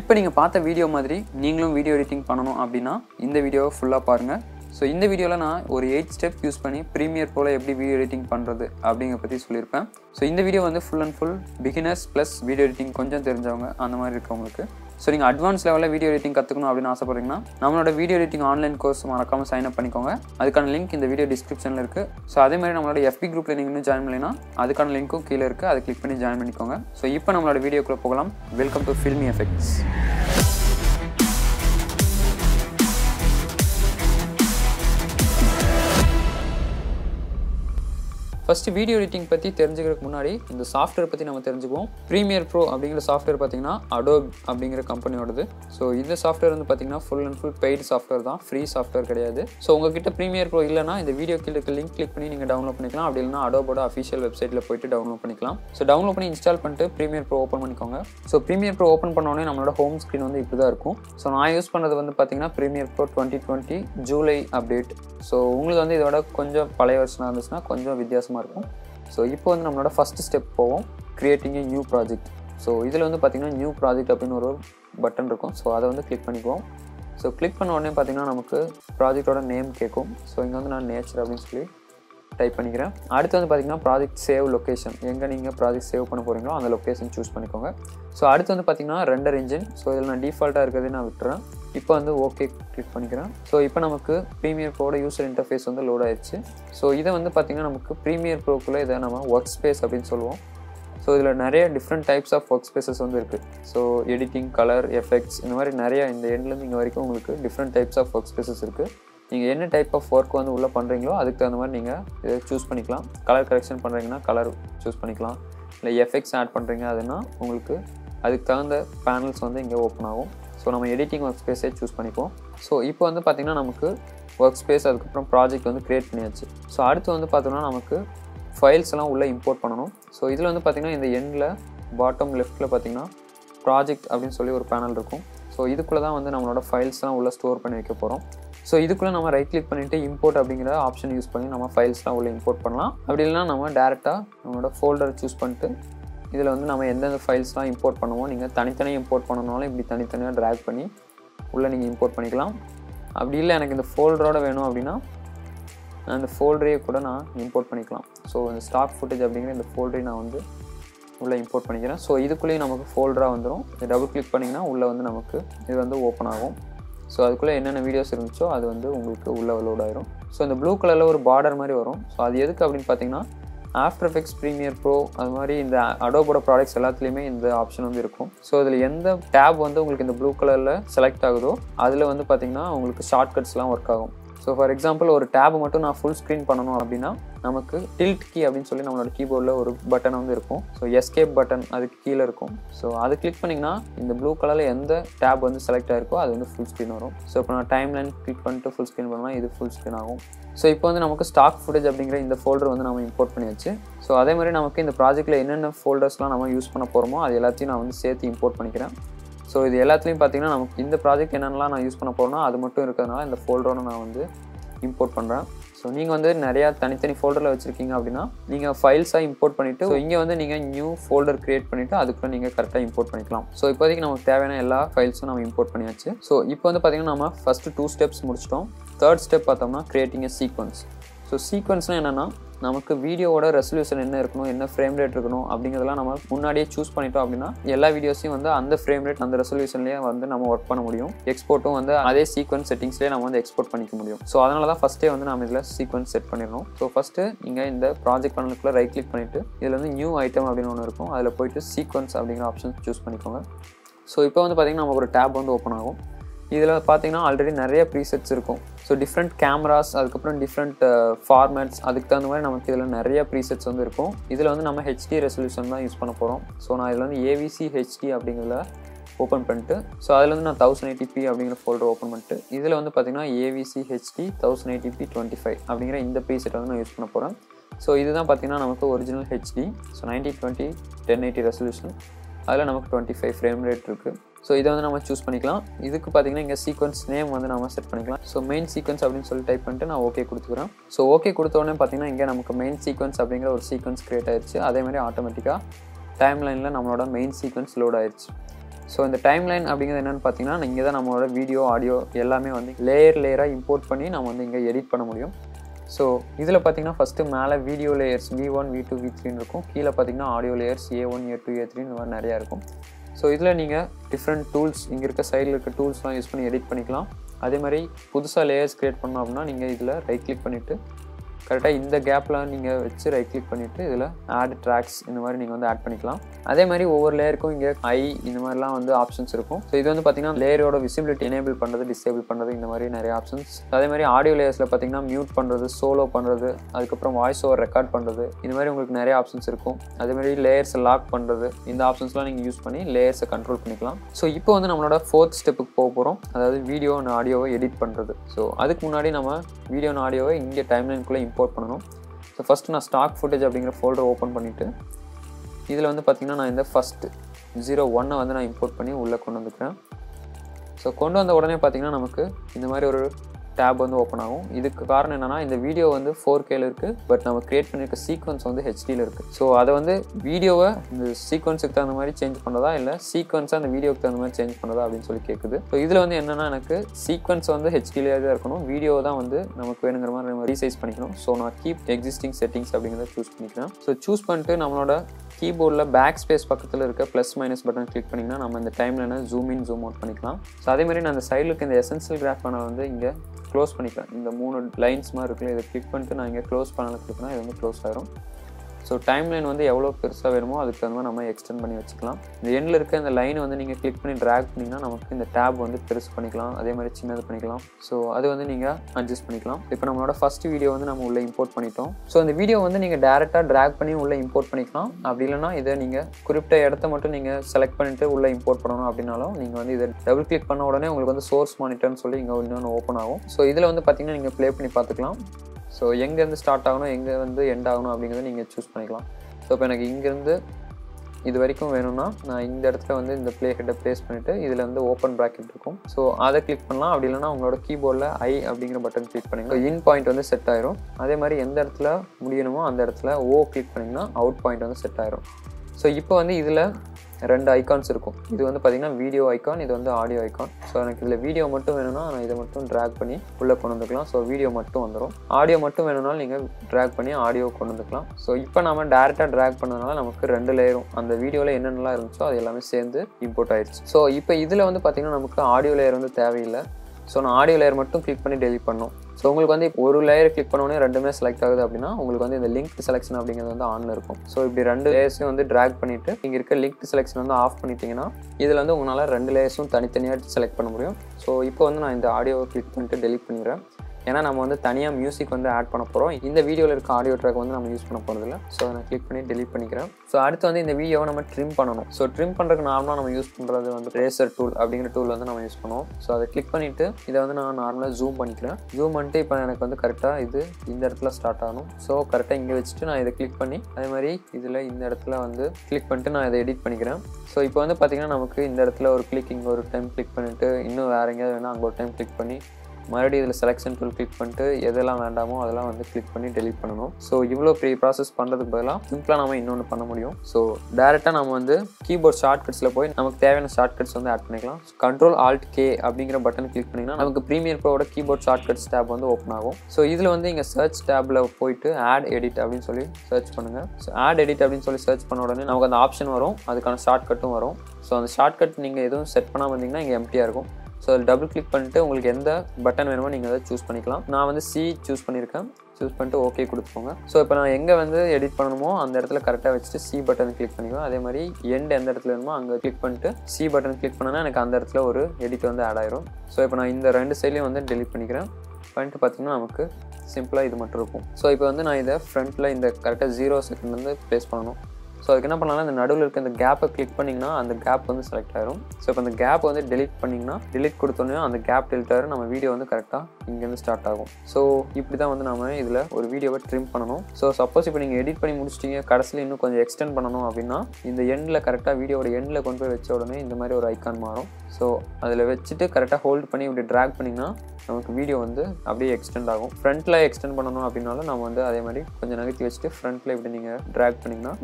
இப்போ நீங்கள் பார்த்த வீடியோ மாதிரி நீங்களும் வீடியோ எடிட்டிங் பண்ணணும் அப்படின்னா இந்த வீடியோவை ஃபுல்லாக பாருங்கள் ஸோ இந்த வீடியோவில் நான் ஒரு எயிட் ஸ்டெப் யூஸ் பண்ணி ப்ரீமியர் போல் எப்படி வீடியோ எடிட்டிங் பண்ணுறது அப்படிங்கிற பற்றி சொல்லியிருப்பேன் ஸோ இந்த வீடியோ வந்து full and full beginners plus video editing கொஞ்சம் தெரிஞ்சவங்க அந்த மாதிரி இருக்கவங்களுக்கு ஸோ நீங்கள் அட்வான்ஸ் லெவலில் வீடியோ எடிட்டிங் கற்றுக்கணும் அப்படின்னு ஆசைப்பட்றீங்கன்னா நம்மளோட வீடியோ எடிட்டிங் ஆன்லைன் கோர்ஸ் மறக்காமல் சைன் அப் பண்ணிக்கோங்க அதுக்கான லிங்க் இந்த வீடியோ டிஸ்கிரிப்ஷனில் இருக்குது ஸோ அதே மாதிரி நம்மளோட எஃபி குரூப்பில் நீங்கள் இன்னும் ஜாயின் பண்ணலைன்னா அதுக்கான லிங்க்கும் கீழே இருக்குது அதை கிளிக் பண்ணி ஜாயின் பண்ணிக்கோங்க ஸோ இப்போ நம்மளோட வீடியோக்குள்ளே போகலாம் welcome to Filmy Effects first video editing பற்றி தெரிஞ்சுக்கிறதுக்கு முன்னாடி இந்த சாஃப்ட்வேர் பற்றி நம்ம தெரிஞ்சுக்குவோம் ப்ரீமியர் ப்ரோ அப்படிங்கிற சாஃப்ட்வேர் பார்த்தீங்கன்னா அடோப் அப்படிங்கிற கம்பெனியோடது ஸோ இந்த சாஃப்ட்வேர் வந்து பார்த்தீங்கன்னா full and full paid software தான் ஃப்ரீ சாஃப்ட்வேர் கிடையாது ஸோ உங்ககிட்ட ப்ரீமியர் ப்ரோ இல்லைனா இந்த வீடியோ கீழே லிங்க் கிளிக் பண்ணி நீங்கள் டவுன்லோட் பண்ணிக்கலாம் அப்படி இல்லைனா அடோபோட அஃபிஷியல் வெப்சைட்டில் போயிட்டு டவுன்லோட் பண்ணிக்கலாம் ஸோ டவுன்லோட் பண்ணி இன்ஸ்டால் பண்ணிட்டு ப்ரீமியர் ப்ரோ ஓப்பன் பண்ணிக்கோங்க ஸோ ப்ரீமியர் ப்ரோ ஓப்பன் பண்ணோடனே நம்மளோட ஹோம் ஸ்க்ரீன் வந்து இப்படி தான் இருக்கும் ஸோ நான் யூஸ் பண்ணுறது வந்து பார்த்தீங்கன்னா Premiere Pro twenty twenty July update so உங்களுக்கு வந்து இதோட கொஞ்சம் பழைய வருஷனாக இருந்துச்சுன்னா கொஞ்சம் வித்தியாசமாக இருக்கும் ஸோ இப்போ வந்து நம்மளோட ஃபஸ்ட்டு ஸ்டெப் போவோம் creating a new project so இதில் வந்து பார்த்திங்கன்னா நியூ ப்ராஜெக்ட் அப்படின்னு ஒரு பட்டன் இருக்கும் ஸோ அதை வந்து கிளிக் பண்ணிக்குவோம் ஸோ கிளிக் பண்ண உடனே பார்த்திங்கன்னா நமக்கு ப்ராஜெக்டோட நேம் கேட்கும் ஸோ இங்கே வந்து நான் நேச்சர் அப்படின்னு சொல்லி டைப் பண்ணிக்கிறேன் அடுத்து வந்து பார்த்திங்கன்னா ப்ராஜெக்ட் சேவ் லொக்கேஷன் எங்கே நீங்கள் ப்ராஜெக்ட் சேவ் பண்ண போகிறீங்களோ அந்த லொக்கேஷன் சூஸ் பண்ணிக்கோங்க ஸோ அடுத்து வந்து பார்த்திங்கன்னா ரெண்டர் இன்ஜின் ஸோ இதில் நான் டிஃபால்ட்டாக இருக்கிறதே நான் விட்டுறேன் இப்போ வந்து ஓகே கிளிக் பண்ணிக்கிறேன் ஸோ இப்போ நமக்கு ப்ரீமியர் ப்ரோட யூசர் இன்டர்ஃபேஸ் வந்து லோட் ஆயிடுச்சு ஸோ இதை வந்து பார்த்திங்கன்னா நமக்கு ப்ரீமியர் ப்ரோக்குள்ளே இதை நம்ம ஒர்க் ஸ்பேஸ் அப்படின்னு சொல்லுவோம் ஸோ இதில் நிறைய different types of work spaces வந்து இருக்குது ஸோ எடிட்டிங் கலர் எஃபெக்ட்ஸ் இந்த மாதிரி நிறைய இந்த எண்ட்லேருந்து இங்கே வரைக்கும் உங்களுக்கு different types of work spaces இருக்குது நீங்கள் என்ன டைப் ஆஃப் ஒர்க் வந்து உள்ளே பண்ணுறீங்களோ அதுக்கு தகுந்த மாதிரி நீங்கள் இதை சூஸ் பண்ணிக்கலாம் கலர் கரெக்ஷன் பண்ணுறீங்கன்னா கலர் சூஸ் பண்ணிக்கலாம் இல்லை எஃபெக்ட்ஸ் ஆட் பண்ணுறீங்க அதுனா உங்களுக்கு அதுக்கு தகுந்த பேனல்ஸ் வந்து இங்கே ஓப்பன் ஆகும் ஸோ நம்ம எடிட்டிங் ஒர்க் ஸ்பேஸே சூஸ் பண்ணிக்குவோம் ஸோ இப்போ வந்து பார்த்திங்கன்னா நமக்கு ஒர்க் ஸ்பேஸ் அதுக்கப்புறம் ப்ராஜெக்ட் வந்து க்ரியேட் பண்ணியாச்சு ஸோ அடுத்து வந்து பார்த்தோம்னா நமக்கு ஃபைல்ஸ் எல்லாம் உள்ளே இம்போர்ட் பண்ணணும் ஸோ இதில் வந்து பார்த்திங்கன்னா இந்த எண்டில் பாட்டம் லெஃப்ட்டில் பார்த்திங்கன்னா ப்ராஜெக்ட் அப்படின்னு சொல்லி ஒரு பேனல் இருக்கும் ஸோ இதுக்குள்ளே தான் வந்து நம்மளோட ஃபைல்ஸ்லாம் உள்ளே ஸ்டோர் பண்ணி வைக்க போகிறோம் ஸோ இதுக்குள்ளே நம்ம ரைட் கிளிக் பண்ணிவிட்டு இம்போர்ட் அப்படிங்கிற ஆப்ஷன் யூஸ் பண்ணி நம்ம ஃபைல்ஸ்லாம் உள்ளே இம்போர்ட் பண்ணலாம் அப்படி இல்லைனா நம்ம டேரெக்டாக நம்மளோட ஃபோல்டர் சூஸ் பண்ணிட்டு இதில் வந்து நம்ம எந்தெந்த ஃபைல்ஸ்லாம் இம்போர்ட் பண்ணுவோம் நீங்கள் தனித்தனியாக இம்போர்ட் பண்ணணுனாலும் இப்படி தனித்தனியாக ட்ராக் பண்ணி உள்ளே நீங்கள் இம்போர்ட் பண்ணிக்கலாம் அப்படி இல்லை எனக்கு இந்த ஃபோல்டரோட வேணும் அப்படின்னா அந்த ஃபோல்டரையே கூட நான் இம்போர்ட் பண்ணிக்கலாம் ஸோ இந்த ஸ்டாக் ஃபுட்டேஜ் அப்படிங்கிற இந்த ஃபோல்டரை நான் வந்து உள்ளே இம்போர்ட் பண்ணிக்கிறேன் ஸோ இதுக்குள்ளேயும் நமக்கு ஃபோல்டராக வந்துடும் இது டபுள் கிளிக் பண்ணிங்கன்னா உள்ளே வந்து நமக்கு இது வந்து ஓப்பன் ஆகும் ஸோ அதுக்குள்ளே என்னென்ன வீடியோஸ் இருந்துச்சோ அது வந்து உங்களுக்கு உள்ளே லோட் ஆயிரும் ஸோ இந்த ப்ளூ கலரில் ஒரு பார்டர் மாதிரி வரும் ஸோ அது எதுக்கு அப்படின்னு பார்த்தீங்கன்னா ஆஃப்டர் எஃபெக்ட்ஸ் ப்ரீமியர் ப்ரோ அது மாதிரி இந்த அடோபோட ப்ராடக்ட்ஸ் எல்லாத்துலேயுமே இந்த ஆப்ஷன் வந்து இருக்கும் ஸோ இதில் எந்த டேப் வந்து உங்களுக்கு இந்த ப்ளூ கலரில் செலக்ட் ஆகுதோ அதில் வந்து பார்த்திங்கன்னா உங்களுக்கு ஷார்ட்கட்ஸ்லாம் ஒர்க் ஆகும் ஸோ ஃபார் எக்ஸாம்பிள் ஒரு டேப் மட்டும் நான் ஃபுல் ஸ்க்ரீன் பண்ணணும் அப்படின்னா நமக்கு டில்ட் கீ அப்படின்னு சொல்லி நம்மளோட கீபோர்டில் ஒரு பட்டன் வந்து இருக்கும் ஸோ எஸ்கேப் பட்டன் அதுக்கு கீழே இருக்கும் ஸோ அது கிளிக் பண்ணிங்கன்னா இந்த ப்ளூ கலரில் எந்த டேப் வந்து செலக்ட் ஆயிருக்கோ அது வந்து ஃபுல் ஸ்க்ரீன் வரும் ஸோ இப்போ நான் டைம் லைன் கிளிக் பண்ணிட்டு ஃபுல் ஸ்க்ரீன் பண்ணால் இது ஃபுல் ஸ்க்ரீன் ஆகும் ஸோ இப்போ வந்து நமக்கு ஸ்டாக் ஃபுட்டேஜ் அப்படிங்கிற இந்த ஃபோல்டர் வந்து நம்ம இம்போர்ட் பண்ணியாச்சு ஸோ அதே மாதிரி நமக்கு இந்த ப்ராஜெக்ட்டில் என்னென்ன ஃபோல்டர்ஸ்லாம் நம்ம யூஸ் பண்ண போகிறோமோ அது எல்லாத்தையும் நான் வந்து சேர்த்து இம்போர்ட் பண்ணிக்கிறேன் ஸோ இது எல்லாத்துலேயும் பார்த்தீங்கன்னா நமக்கு இந்த ப்ராஜெக்ட் என்னென்னலாம் நான் யூஸ் பண்ண போகிறேன்னா அது மட்டும் இருக்கிறதுனால இந்த ஃபோல்டரோட நான் வந்து இம்போர்ட் பண்ணுறேன் ஸோ நீங்கள் வந்து நிறையா தனித்தனி ஃபோல்டரில் வச்சுருக்கீங்க அப்படின்னா நீங்கள் ஃபைல்ஸாக இம்போர்ட் பண்ணிவிட்டு ஸோ இங்கே வந்து நீங்கள் நியூ ஃபோல்டர் க்ரியேட் பண்ணிவிட்டு அதுக்குள்ளே நீங்கள் கரெக்டாக இம்போர்ட் பண்ணிக்கலாம் ஸோ இப்போதைக்கு நமக்கு தேவையான எல்லா ஃபைல்ஸும் நம்ம இம்போர்ட் பண்ணியாச்சு ஸோ இப்போ வந்து பார்த்திங்கன்னா நம்ம ஃபஸ்ட்டு டூ ஸ்டெப்ஸ் முடிச்சிட்டோம் தேர்ட் ஸ்டெப் பார்த்தோம்னா கிரியேட்டிங் எ சீக்வன்ஸ் ஸோ சீக்வன்ஸ்னால் என்னென்னா நமக்கு வீடியோவோட ரெசல்யூஷன் என்ன இருக்கணும் என்ன ஃப்ரேம் ரேட் இருக்கணும் அப்படிங்கிறதெல்லாம் நம்ம முன்னாடியே சூஸ் பண்ணிட்டோம் அப்படின்னா எல்லா வீடியோஸையும் வந்து அந்த ஃப்ரேம் ரேட் அந்த ரெசல்யூஷன்லேயே வந்து நம்ம ஒர்க் பண்ண முடியும் எக்ஸ்போர்ட்டும் வந்து அதே சீக்வன்ஸ் செட்டிங்ஸ்லேயே நம்ம வந்து எக்ஸ்போர்ட் பண்ணிக்க முடியும் ஸோ அதனால தான் ஃபஸ்ட்டே வந்து நம்ம இதில் சீக்வன்ஸ் செட் பண்ணிடணும் ஸோ ஃபஸ்ட்டு நீங்கள் இந்த ப்ராஜெக்ட் பண்ணலுக்குள்ளே ரைட் கிளிக் பண்ணிவிட்டு இதில் வந்து நியூ ஐட்டம் அப்படின்னு ஒன்று இருக்கும் அதில் போயிட்டு சீக்வன்ஸ் அப்படிங்கிற ஆப்ஷன் சூஸ் பண்ணிக்கோங்க ஸோ இப்போ வந்து பார்த்திங்கன்னா நமக்கு ஒரு டேப் வந்து ஓப்பன் ஆகும் இதில் பார்த்தீங்கன்னா ஆல்ரெடி நிறைய ப்ரீசெட்ஸ் இருக்கும் ஸோ டிஃப்ரெண்ட் கேமராஸ் அதுக்கப்புறம் டிஃப்ரெண்ட் ஃபார்மேட்ஸ் அதுக்கு தகுந்த மாதிரி நமக்கு இதில் நிறைய ப்ரீசெட்ஸ் வந்து இருக்கும் இதில் வந்து நம்ம ஹெச்டி ரெசல்யூஷன் தான் யூஸ் பண்ண போகிறோம் ஸோ நான் இதில் வந்து ஏவிசி ஹெச்டி அப்படிங்கிறத ஓப்பன் பண்ணிட்டு ஸோ அதில் வந்து நான் தௌசண்ட் எயிட்டிபி அப்படிங்கிற ஃபோல்டர் ஓப்பன் பண்ணிட்டு இதில் வந்து பார்த்தீங்கன்னா AVC HD thousand eighty p twenty five அப்படிங்கிற இந்த ப்ரீசெட் வந்து நான் யூஸ் பண்ண போகிறேன் ஸோ இதுதான் பார்த்தீங்கன்னா நமக்கு original HD so ninety twenty ten eighty resolution அதில் நமக்கு டுவெண்ட்டி ஃபைவ் ஃப்ரேம் ரேட் இருக்குது ஸோ இதை வந்து நம்ம சூஸ் பண்ணிக்கலாம் இதுக்கு பார்த்தீங்கன்னா இங்கே சீக்வன்ஸ் நேம் வந்து நம்ம செட் பண்ணிக்கலாம் ஸோ மெயின் சீக்வன்ஸ் அப்படின்னு சொல்லி டைப் பண்ணிட்டு நான் ஓகே கொடுத்துக்கிறேன் ஸோ ஓகே கொடுத்த உடனே பார்த்தீங்கன்னா இங்கே நமக்கு மெயின் சீக்வன்ஸ் அப்படிங்கிற ஒரு சீக்வன்ஸ் கிரியேட் ஆயிடுச்சு அதே மாதிரி ஆட்டோமேட்டிக்காக டைம் லைனில் நம்மளோட மெயின் சீக்வன்ஸ் லோட் ஆயிடுச்சு ஸோ இந்த டைம் லைன் அப்படிங்கிறது என்னென்னு பார்த்தீங்கன்னா இங்கே தான் நம்மளோட வீடியோ ஆடியோ எல்லாமே வந்து லேயர் லேயராக இம்போர்ட் பண்ணி நம்ம வந்து இங்கே எடிட் பண்ண முடியும் ஸோ இதில் பார்த்தீங்கன்னா ஃபஸ்ட்டு மேலே video layers V one V two V த்ரீன்னு இருக்கும் கீழே பார்த்தீங்கன்னா audio layers A one A two A three இந்த மாதிரி நிறையா இருக்கும் ஸோ இதில் நீங்கள் டிஃப்ரெண்ட் டூல்ஸ் இங்கே இருக்க சைடில் இருக்க டூல்ஸ்லாம் யூஸ் பண்ணி எடிட் பண்ணிக்கலாம் அதே மாதிரி புதுசாக லேயர்ஸ் க்ரியேட் பண்ணோம் அப்படின்னா நீங்கள் இதில் ரைட் கிளிக் பண்ணிவிட்டு கரெக்டாக இந்த கேப்பில் நீங்கள் வச்சு ரைட் கிளிக் பண்ணிவிட்டு இதில் ஆட் ட்ராக்ஸ் இந்த மாதிரி நீங்கள் வந்து ஆட் பண்ணிக்கலாம் அதே மாதிரி ஒவ்வொரு லேயருக்கும் இங்கே ஐ இந்த மாதிரிலாம் வந்து ஆப்ஷன்ஸ் இருக்கும் ஸோ இது வந்து பார்த்தீங்கன்னா லேயரோட விசிபிலிட்டி எனேபிள் பண்ணுறது டிசேபிள் பண்ணுறது இந்த மாதிரி நிறைய ஆப்ஷன்ஸ் அதே மாதிரி ஆடியோ லேயர்ஸில் பார்த்தீங்கன்னா மியூட் பண்ணுறது சோலோ பண்ணுறது அதுக்கப்புறம் வாய்ஸ் ஓவர் ரெக்கார்ட் பண்ணுறது இந்த மாதிரி உங்களுக்கு நிறைய ஆப்ஷன்ஸ் இருக்கும் அதே மாதிரி லேயர்ஸை லாக் பண்ணுறது இந்த ஆப்ஷன்ஸ்லாம் நீங்கள் யூஸ் பண்ணி லேயர்ஸை கண்ட்ரோல் பண்ணிக்கலாம் ஸோ இப்போ வந்து நம்மளோட ஃபோர்த் ஸ்டெப்புக்கு போக போகிறோம் அதாவது வீடியோ அண்ட் ஆடியோவை எடிட் பண்ணுறது ஸோ அதுக்கு முன்னாடி நம்ம வீடியோ அண்ட் ஆடியோவை இங்கே டைம்லைனுக்குள்ளே இம்போர்ட் பண்ணணும் ஸோ ஃபஸ்ட்டு நான் ஸ்டாக் ஃபுட்டேஜ் அப்படிங்கிற ஃபோல்டர் ஓப்பன் பண்ணிவிட்டு இதில் வந்து பார்த்திங்கன்னா நான் இந்த ஃபஸ்ட்டு ஜீரோ ஒன்னை வந்து நான் இம்போர்ட் பண்ணி உள்ளே கொண்டு வந்துக்கிறேன் ஸோ கொண்டு வந்த உடனே பார்த்திங்கன்னா நமக்கு இந்த மாதிரி ஒரு டேப் வந்து ஓப்பன் ஆகும் இதுக்கு காரணம் என்னென்னா இந்த வீடியோ வந்து ஃபோர் கேல இருக்குது பட் நம்ம க்ரியேட் பண்ணியிருக்க சீக்வன்ஸ் வந்து ஹெச்டியில் இருக்குது ஸோ அதை வந்து வீடியோவை இந்த சீக்வன்ஸுக்கு தகுந்த மாதிரி சேஞ்ச் பண்ணுறதா இல்லை சீக்வன்ஸை அந்த வீடியோக்கு தகுந்த மாதிரி சேஞ்ச் பண்ணுறதா அப்படின்னு சொல்லி கேட்குது ஸோ இதில் வந்து என்னென்னா எனக்கு சீக்வன்ஸ் வந்து ஹெச்டிலே தான் இருக்கணும் வீடியோ தான் வந்து நமக்கு வேணுங்கிற மாதிரி நம்ம ரீசைஸ் பண்ணிக்கணும் ஸோ நான் கீப் எக்ஸிஸ்டிங் செட்டிங்ஸ் அப்படிங்கிறத சூஸ் பண்ணிக்கிறேன் ஸோ சூஸ் பண்ணிட்டு நம்மளோட கீபோர்டில் பேக் ஸ்பேஸ் பக்கத்தில் இருக்க ப்ளஸ் மைனஸ் பட்டன் கிளிக் பண்ணிங்கன்னா நம்ம இந்த டைமில் ஜூம் இன் ஜூம் அவுட் பண்ணிக்கலாம் ஸோ அதே மாதிரி நான் அந்த சைடில் இருக்க இந்த எசென்சியல் கிராஃப் பண்ண வந்து இங்கே க்ளோஸ் பண்ணிக்கலாம் இந்த மூணு லைன்ஸ் மாதிரி இருக்குல்ல இதை கிளிக் பண்ணிட்டு நான் இங்கே க்ளோஸ் பண்ணல கிளிக்னா இது வந்து க்ளோஸ் ஆயிரும் ஸோ டைம் லைன் வந்து எவ்வளோ பெருசாக வேணுமோ அதுக்கு தகுந்த மாதிரி நம்ம எக்ஸ்டெண்ட் பண்ணி வச்சுக்கலாம் இந்த எண்டில் இருக்க இந்த லைனை வந்து நீங்கள் கிளிக் பண்ணி ட்ராக் பண்ணிங்கன்னா நமக்கு இந்த டேப் வந்து பெருசு பண்ணிக்கலாம் அதே மாதிரி சின்னது பண்ணிக்கலாம் ஸோ அது வந்து நீங்கள் அட்ஜஸ்ட் பண்ணிக்கலாம் இப்போ நம்மளோட ஃபஸ்ட் வீடியோ வந்து நம்ம உள்ளே இம்போர்ட் பண்ணிட்டோம் ஸோ இந்த வீடியோ வந்து நீங்கள் டேரெக்டாக ட்ராக் பண்ணி உள்ளே இம்போர்ட் பண்ணிக்கலாம் அப்படி இல்லைனா இதை நீங்கள் குறிப்பிட்ட இடத்த மட்டும் நீங்கள் செலக்ட் பண்ணிட்டு உள்ளே இம்போர்ட் பண்ணணும் அப்படின்னாலும் நீங்கள் வந்து இதை டபுள் கிளிக் பண்ண உடனே உங்களுக்கு வந்து சோர்ஸ் மானிட்டர்னு சொல்லி இங்கே இன்னொன்று ஓப்பன் ஆகும் ஸோ இதில் வந்து பார்த்தீங்கன்னா நீங்கள் ப்ளே பண்ணி பார்த்துக்கலாம் ஸோ எங்கேருந்து ஸ்டார்ட் ஆகணும் எங்கே வந்து எண்ட் ஆகணும் அப்படிங்கிறத நீங்கள் சூஸ் பண்ணிக்கலாம் ஸோ இப்போ எனக்கு இங்கேருந்து இது வரைக்கும் வேணும்னா நான் இந்த இடத்துல வந்து இந்த ப்ளே ஹெட்டை ப்ளேஸ் பண்ணிவிட்டு இதில் வந்து ஓப்பன் ப்ராக்கெட் இருக்கும் ஸோ அதை கிளிக் பண்ணலாம் அப்படி இல்லைனா உங்களோட கீபோர்டில் ஐ அப்படிங்கிற பட்டன் கிளிக் பண்ணிங்கன்னா இன் பாயிண்ட் வந்து செட் ஆயிரும் அதே மாதிரி எந்த இடத்துல முடியணுமோ அந்த இடத்துல ஓ கிளிக் பண்ணிங்கன்னா அவுட் பாயிண்ட் வந்து செட் ஆயிரும் ஸோ இப்போ வந்து இதில் ரெண்டு ஐகான்ஸ் இருக்கும் இது வந்து பார்த்திங்கன்னா வீடியோ ஐகான் இது வந்து ஆடியோ ஐகான் ஸோ எனக்கு இதில் வீடியோ மட்டும் வேணும்னா நான் இதை மட்டும் ட்ராக் பண்ணி உள்ளே கொண்டு வந்துக்கலாம் ஸோ வீடியோ மட்டும் வந்துடும் ஆடியோ மட்டும் வேணும்னாலும் நீங்கள் ட்ராக் பண்ணி ஆடியோ கொண்டு வந்துக்கலாம் ஸோ இப்போ நம்ம டேரெக்டாக ட்ராக் பண்ணதுனால நமக்கு ரெண்டு லேயரும் அந்த வீடியோவில் என்னென்னலாம் இருந்துச்சோ அது எல்லாமே சேர்ந்து இம்போர்ட் ஆயிடுச்சு ஸோ இப்போ இதில் வந்து பார்த்திங்கன்னா நமக்கு ஆடியோ லேயர் வந்து தேவையில்லை ஸோ நான் ஆடியோ லேயர் மட்டும் கிளிக் பண்ணி டெலிட் பண்ணோம் ஸோ உங்களுக்கு வந்து இப்போ ஒரு லேயர் கிளிக் பண்ணோடனே ரெண்டுமே செலக்ட் ஆகுது அப்படின்னா உங்களுக்கு வந்து இந்த லிங்க் செலெக்ஷன் அப்படிங்கிறது வந்து ஆனில் இருக்கும் ஸோ இப்படி ரெண்டு லேயர்ஸையும் வந்து ட்ராக் பண்ணிவிட்டு இங்கே இருக்க லிங்க் செலெக்ஷன் வந்து ஆஃப் பண்ணிட்டீங்கன்னா இதில் வந்து உங்களால் ரெண்டு லேயர்ஸும் தனித்தனியாக செலக்ட் பண்ண முடியும் ஸோ இப்போ வந்து நான் இந்த ஆடியோவை கிளிக் பண்ணிட்டு டெலிட் பண்ணிடுறேன் ஏன்னா நம்ம வந்து தனியாக மியூசிக் வந்து ஆட் பண்ண போகிறோம் இந்த வீடியோவில் இருக்க ஆடியோ ட்ராக் வந்து நம்ம யூஸ் பண்ண போகிறதில்ல ஸோ நான் கிளிக் பண்ணி டெலிட் பண்ணிக்கிறேன் ஸோ அடுத்து வந்து இந்த வீடியோவை நம்ம ட்ரிம் பண்ணணும் ஸோ ட்ரிம் பண்ணுறதுக்கு நார்மலாக நம்ம யூஸ் பண்ணுறது வந்து ரேசர் டூல் அப்படிங்கிற டூல் வந்து நம்ம யூஸ் பண்ணுவோம் ஸோ அதை கிளிக் பண்ணிவிட்டு இதை வந்து நான் நார்மலாக ஜூம் பண்ணிக்கிறேன் ஜூம் பண்ணிட்டு இப்போ எனக்கு வந்து கரெக்டாக இது இந்த இடத்துல ஸ்டார்ட் ஆகணும் ஸோ கரெக்டாக இங்கே வச்சுட்டு நான் இதை கிளிக் பண்ணி அதே மாதிரி இதில் இந்த இடத்துல வந்து கிளிக் பண்ணிட்டு நான் இதை எடிட் பண்ணிக்கிறேன் ஸோ இப்போ வந்து பார்த்திங்கன்னா நமக்கு இந்த இடத்துல ஒரு கிளிக் இங்கே ஒரு டைம் கிளிக் பண்ணிவிட்டு இன்னும் வேறு எங்கேயாவது வேணால் அங்கே ஒரு டைம் கிளிக் பண்ணி மறுபடியும் இதில் செலெக்ஷன் டூல் கிளிக் பண்ணிட்டு எதெல்லாம் வேண்டாமோ அதெல்லாம் வந்து கிளிக் பண்ணி டெலிட் பண்ணணும் ஸோ இவ்வளோ பெரிய ப்ராசஸ் பண்ணுறதுக்கு பதிலாக சிம்பிளாக நம்ம இன்னொன்று பண்ண முடியும் ஸோ டேரெக்டாக நம்ம வந்து கீபோர்ட் ஷார்ட் கட்ஸில் போய் நமக்கு தேவையான ஷார்ட் கட்ஸ் வந்து ஆட் பண்ணிக்கலாம் கண்ட்ரோல் ஆல்ட் கே அப்படிங்கிற பட்டன் கிளிக் பண்ணிங்கன்னா நமக்கு ப்ரீமியர் ப்ரோட கீபோர்ட் ஷார்ட் கட்ஸ் டேப் வந்து ஓப்பன் ஆகும் ஸோ இதில் வந்து இங்கே சர்ச் டேப்பில் போயிட்டு ஆட் எடிட் அப்படின்னு சொல்லி சர்ச் பண்ணுங்கள் ஸோ ஆட் எடிட் அப்படின்னு சொல்லி சர்ச் பண்ண உடனே நமக்கு அந்த ஆப்ஷன் வரும் அதுக்கான ஷார்ட் கட்டும் வரும் ஸோ அந்த ஷார்ட் கட் நீங்கள் எதுவும் செட் பண்ணாமல் இருந்தீங்கன்னா இங்கே எம்டியாக இருக்கும் ஸோ அதில் டபுள் கிளிக் பண்ணிட்டு உங்களுக்கு எந்த பட்டன் வேணுமோ நீங்கள் அதை சூஸ் பண்ணிக்கலாம் நான் வந்து சி சூஸ் பண்ணியிருக்கேன் சூஸ் பண்ணிட்டு ஓகே கொடுத்துக்கோங்க ஸோ இப்போ நான் எங்கே வந்து எடிட் பண்ணணுமோ அந்த இடத்துல கரெக்டாக வச்சுட்டு சி பட்டன் கிளிக் பண்ணிக்குவேன் அதே மாதிரி எண்ட் எந்த இடத்துல வேணுமோ அங்கே கிளிக் பண்ணிட்டு சி பட்டன் கிளிக் பண்ணனா எனக்கு அந்த இடத்துல ஒரு எடிட் வந்து ஆட் ஆயிரும் ஸோ இப்போ நான் இந்த ரெண்டு சைட்லையும் வந்து டெலிட் பண்ணிக்கிறேன் பண்ணிட்டு பார்த்தீங்கன்னா நமக்கு சிம்பிளாக இது மட்டும் இருக்கும் ஸோ இப்போ வந்து நான் இதை ஃப்ரண்ட்டில் இந்த கரெக்டாக ஜீரோ செகண்ட் வந்து ப்ளேஸ் பண்ணணும் ஸோ அதுக்கு என்ன பண்ணலாம் இந்த நடுவில் இருக்க இந்த கேப்பை கிளிக் பண்ணிங்கன்னா அந்த கேப் வந்து செலக்ட் ஆயிரும் ஸோ இப்போ அந்த கேப் வந்து டெலிட் பண்ணிங்கன்னா டெலிட் கொடுத்தோன்னே அந்த கேப் டெலிட் ஆயிரும் நம்ம வீடியோ வந்து கரெக்டாக இங்கேருந்து ஸ்டார்ட் ஆகும் ஸோ இப்படி தான் வந்து நம்ம இதில் ஒரு வீடியோவை ட்ரிம் பண்ணணும் ஸோ சப்போஸ் இப்போ நீங்கள் எடிட் பண்ணி முடிச்சிட்டீங்க கடைசியில் இன்னும் கொஞ்சம் எக்ஸ்டெண்ட் பண்ணணும் அப்படின்னா இந்த எண்டில் கரெக்டாக வீடியோட எண்டில் கொண்டு போய் வச்ச உடனே இந்த மாதிரி ஒரு ஐக்கான் மாறும் ஸோ அதில் வச்சுட்டு கரெக்டாக ஹோல்ட் பண்ணி இப்படி ட்ராக் பண்ணிங்கன்னா நமக்கு வீடியோ வந்து அப்படியே எக்ஸ்டெண்ட் ஆகும் ஃப்ரண்ட்டில் எக்ஸ்டெண்ட் பண்ணணும் அப்படின்னாலும் நம்ம வந்து அதே மாதிரி கொஞ்சம் நகர்த்தி வச்சுட்டு ஃப்ரண்ட்டில் இப்படி நீங்கள் ட்ராக் பண்ணிங்கன்னா வீடியோட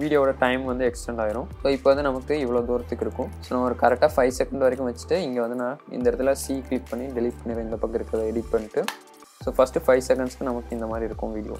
டைம் வந்து எக்ஸ்டெண்ட் ஆயிரும் ஸோ இப்போ வந்து நமக்கு இவ்வளோ தூரத்துக்கு இருக்கும் ஸோ நான் ஒரு கரெக்டாக ஃபைவ் செகண்ட் வரைக்கும் வச்சுட்டு இங்கே வந்து நான் இந்த இடத்துல சி கிளிக் பண்ணி டெலிட் பண்ணிடுறேன் இந்த பக்கம் இருக்கிறத எடிட் பண்ணிட்டு ஸோ ஃபஸ்ட்டு ஃபைவ் செகண்ட்ஸ்க்கு நமக்கு இந்த மாதிரி இருக்கும் வீடியோ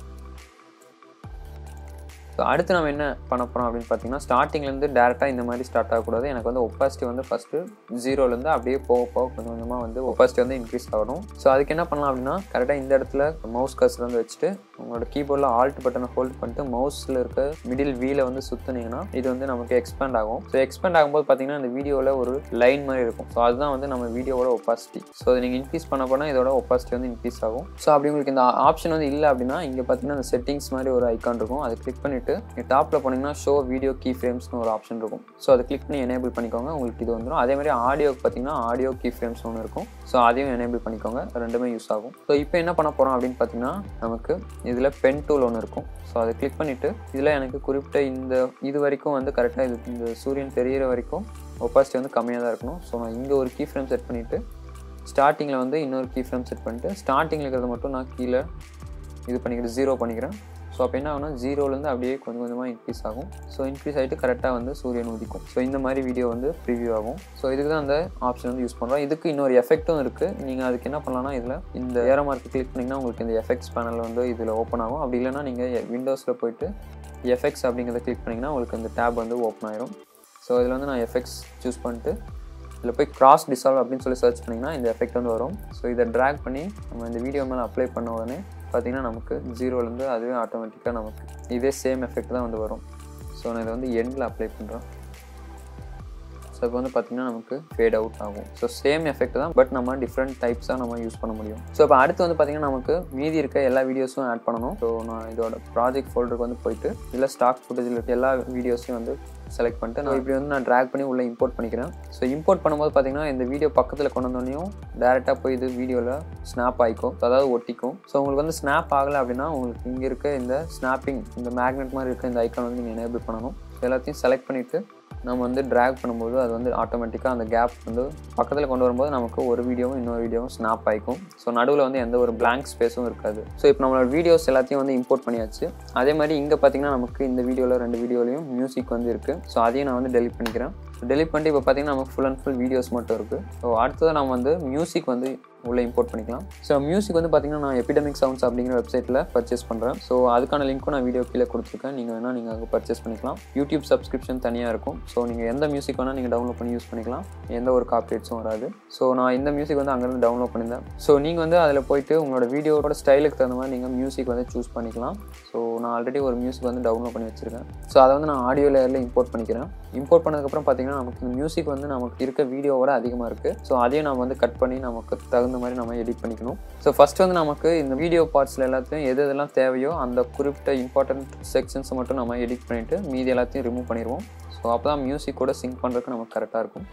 ஸோ அடுத்து நம்ம என்ன பண்ண போகிறோம் அப்படின்னு பார்த்தீங்கன்னா ஸ்டார்டிங்லேருந்து டேரெக்டாக இந்த மாதிரி ஸ்டார்ட் ஆகக்கூடாது எனக்கு வந்து ஒப்பாசிட்டி வந்து ஃபஸ்ட்டு ஜீரோலேருந்து அப்படியே போக போக கொஞ்சம் கொஞ்சமாக வந்து ஒப்பாசிட்டி வந்து இன்க்ரீஸ் ஆகணும் ஸோ அதுக்கு என்ன பண்ணலாம் அப்படின்னா கரெக்டாக இந்த இடத்துல மவுஸ் கர்சர் வந்து வச்சுட்டு உங்களோட கீபோர்டில் ஆல்ட் பட்டனை ஹோல்ட் பண்ணிட்டு மவுஸில் இருக்க மிடில் வீல வந்து சுற்றுனீங்கன்னா இது வந்து நமக்கு எக்ஸ்பேண்ட் ஆகும் ஸோ எக்ஸ்பேண்ட் ஆகும்போது பார்த்தீங்கன்னா இந்த வீடியோவில் ஒரு லைன் மாதிரி இருக்கும் ஸோ அதுதான் வந்து நம்ம வீடியோவோட ஒப்பாசிட்டி ஸோ அதை நீங்கள் இன்க்ரீஸ் பண்ண போனால் இதோட ஒப்பாசிட்டி வந்து இன்க்ரீஸ் ஆகும் ஸோ அப்படி உங்களுக்கு இந்த ஆப்ஷன் வந்து இல்லை அப்படின்னா இங்கே பார்த்தீங்கன்னா இந்த செட்டிங்ஸ் மாதிரி ஒரு ஐக்கான் இருக்கும் அதை கிளிக் பண்ணிட்டு நீங்கள் டாப்பில் போனீங்கன்னா ஷோ வீடியோ கீ ஃப்ரேம்ஸ்னு ஒரு ஆப்ஷன் இருக்கும் ஸோ அதை கிளிக் பண்ணி எனேபிள் பண்ணிக்கோங்க உங்களுக்கு இது வந்துடும் அதே மாதிரி ஆடியோக்கு பார்த்தீங்கன்னா ஆடியோ கீ ஃப்ரேம்ஸ் ஒன்று இருக்கும் ஸோ அதையும் எனேபிள் பண்ணிக்கோங்க ரெண்டுமே யூஸ் ஆகும் ஸோ இப்போ என்ன பண்ண போகிறோம் அப்படின்னு பார்த்தீங்கன்னா நமக்கு இதில் பென் டூல் ஒன்று இருக்கும் ஸோ அதை கிளிக் பண்ணிவிட்டு இதில் எனக்கு குறிப்பிட்ட இந்த இது வரைக்கும் வந்து கரெக்டாக இது இந்த சூரியன் தெரியிற வரைக்கும் ஒப்பாசிட்டி வந்து கம்மியாக தான் இருக்கணும் ஸோ நான் இங்கே ஒரு கீ ஃப்ரேம் செட் பண்ணிவிட்டு ஸ்டார்டிங்கில் வந்து இன்னொரு கீ ஃப்ரேம் செட் பண்ணிட்டு ஸ்டார்டிங்கில் இருக்கிறத மட்டும் நான் கீழே இது பண்ணிக்கிட்டு ஜீரோ பண்ணிக்கிறேன் ஸோ அப்போ என்ன ஆகும்னா ஜீரோலேருந்து அப்படியே கொஞ்சம் கொஞ்சமாக இன்க்ரீஸ் ஆகும் ஸோ இன்க்ரீஸ் ஆகிட்டு கரெக்டாக வந்து சூரியன் உதிக்கும் ஸோ இந்த மாதிரி வீடியோ வந்து ப்ரிவியூ ஆகும் ஸோ இதுக்கு தான் அந்த ஆப்ஷன் வந்து யூஸ் பண்ணுறோம் இதுக்கு இன்னொரு எஃபெக்ட்டும் இருக்குது நீங்கள் அதுக்கு என்ன பண்ணலாம்னா இதில் இந்த ஏரோ மார்க் கிளிக் பண்ணிங்கன்னா உங்களுக்கு இந்த எஃபெக்ட்ஸ் பேனல் வந்து இதில் ஓப்பன் ஆகும் அப்படி இல்லைனா நீங்கள் விண்டோஸில் போயிட்டு எஃபெக்ட்ஸ் அப்படிங்கிறத கிளிக் பண்ணிங்கன்னா உங்களுக்கு இந்த டேப் வந்து ஓப்பன் ஆயிரும் ஸோ இதில் வந்து நான் எஃபெக்ட்ஸ் சூஸ் பண்ணிட்டு இதில் போய் கிராஸ் டிசால்வ் அப்படின்னு சொல்லி சர்ச் பண்ணிங்கன்னா இந்த எஃபெக்ட் வந்து வரும் ஸோ இதை ட்ராக் பண்ணி நம்ம இந்த வீடியோ மேலே அப்ளை பண்ண உடனே பார்த்தீங்கன்னா நமக்கு ஜீரோலேருந்து அதுவே ஆட்டோமேட்டிக்காக நமக்கு இதே சேம் எஃபெக்ட் தான் வந்து வரும் ஸோ நான் இதை வந்து எண்டில் அப்ளை பண்ணுறேன் ஸோ இப்போ வந்து பார்த்திங்கன்னா நமக்கு ஃபேட் அவுட் ஆகும் ஸோ சேம் எஃபெக்ட் தான் பட் நம்ம டிஃப்ரெண்ட் டைப்ஸாக நம்ம யூஸ் பண்ண முடியும் ஸோ இப்போ அடுத்து வந்து பார்த்திங்கன்னா நமக்கு மீதி இருக்க எல்லா வீடியோஸும் ஆட் பண்ணணும் ஸோ நான் இதோட ப்ராஜெக்ட் ஃபோல்டருக்கு வந்து போயிட்டு இதில் ஸ்டாக் ஃபுட்டேஜில் இருக்க எல்லா வீடியோஸையும் வந்து செலக்ட் பண்ணிட்டு நான் இப்படி வந்து நான் ட்ராக் பண்ணி உள்ளே இம்போர்ட் பண்ணிக்கிறேன் ஸோ இம்போர்ட் பண்ணும்போது பார்த்தீங்கன்னா இந்த வீடியோ பக்கத்தில் கொண்டு வந்தோடனையும் டேரெக்டாக போய் இது வீடியோவில் ஸ்னாப் ஆகிக்கும் அதாவது ஒட்டிக்கும் ஸோ உங்களுக்கு வந்து ஸ்னாப் ஆகலை அப்படின்னா உங்களுக்கு இங்கே இருக்க இந்த ஸ்னாப்பிங் இந்த மேக்னெட் மாதிரி இருக்க இந்த ஐக்கான் வந்து நீங்கள் எனேபிள் பண்ணணும் எல்லாத்தையும் செலக்ட் பண்ணிவிட்டு நம்ம வந்து ட்ராக் பண்ணும்போது அது வந்து ஆட்டோமேட்டிக்காக அந்த கேப் வந்து பக்கத்தில் கொண்டு வரும்போது நமக்கு ஒரு வீடியோவும் இன்னொரு வீடியோவும் ஸ்னாப் ஆகிக்கும் ஸோ நடுவில் வந்து எந்த ஒரு பிளாங்க் ஸ்பேஸும் இருக்காது ஸோ இப்போ நம்மளோட வீடியோஸ் எல்லாத்தையும் வந்து இம்போர்ட் பண்ணியாச்சு அதே மாதிரி இங்கே பார்த்தீங்கன்னா நமக்கு இந்த வீடியோவில் ரெண்டு வீடியோலையும் மியூசிக் வந்து இருக்குது ஸோ அதையும் நான் வந்து டெலிட் பண்ணிக்கிறேன் டெலிட் பண்ணிட்டு இப்போ பார்த்தீங்கன்னா நமக்கு ஃபுல் அண்ட் ஃபுல் வீடியோஸ் மட்டும் இருக்குது ஸோ அடுத்தது நம்ம வந்து மியூசிக் வந்து உள்ளே இம்போர்ட் பண்ணிக்கலாம் ஸோ மியூசிக் வந்து பார்த்தீங்கன்னா நான் எபிடமிக் சவுண்ட்ஸ் அப்படிங்கிற வெப்சைட்டில் பர்ச்சேஸ் பண்ணுறேன் ஸோ அதுக்கான லிங்க்கும் நான் வீடியோ கீழே கொடுத்துருக்கேன் நீங்கள் வேணால் நீங்கள் அங்கே பர்ச்சேஸ் பண்ணிக்கலாம் யூடியூப் சப்ஸ்கிரிப்ஷன் தனியாக இருக்கும் ஸோ நீங்கள் எந்த மியூசிக் வேணால் நீங்கள் டவுன்லோட் பண்ணி யூஸ் பண்ணிக்கலாம் எந்த ஒரு காப்பிரைட்ஸும் வராது ஸோ நான் இந்த மியூசிக் வந்து அங்கேருந்து டவுன்லோட் பண்ணியிருந்தேன் ஸோ நீங்கள் வந்து அதில் போயிட்டு உங்களோட வீடியோட ஸ்டைலுக்கு தகுந்த மாதிரி நீங்கள் மியூசிக் வந்து சூஸ் பண்ணிக்கலாம் ஸோ நான் ஆல்ரெடி ஒரு மியூசிக் வந்து டவுன்லோட் பண்ணி வச்சுருக்கேன் ஸோ அதை வந்து நான் ஆடியோ லேயரில் இம்போர்ட் பண்ணிக்கிறேன் இம்போர்ட் பண்ணதுக்கப்புறம் பார்த்தீங்கன்னா நமக்கு இந்த மியூசிக் வந்து நமக்கு இருக்க வீடியோவோட அதிகமாக இருக்குது ஸோ அதையும் நம்ம வந்து கட் பண்ணி நமக்கு தகுந்த மாதிரி நம்ம எடிட் பண்ணிக்கணும் ஸோ ஃபஸ்ட் வந்து நமக்கு இந்த வீடியோ பார்ட்ஸில் எல்லாத்தையும் எது எதெல்லாம் தேவையோ அந்த குறிப்பிட்ட இம்பார்ட்டன்ட் செக்ஷன்ஸை மட்டும் நம்ம எடிட் பண்ணிவிட்டு மீதி எல்லாத்தையும் ரிமூவ் பண்ணிடுவோம் ஸோ அப்போ தான் மியூசிக் கூட சிங்க் பண்ணுறதுக்கு நமக்கு கரெக்டாக இருக்கும்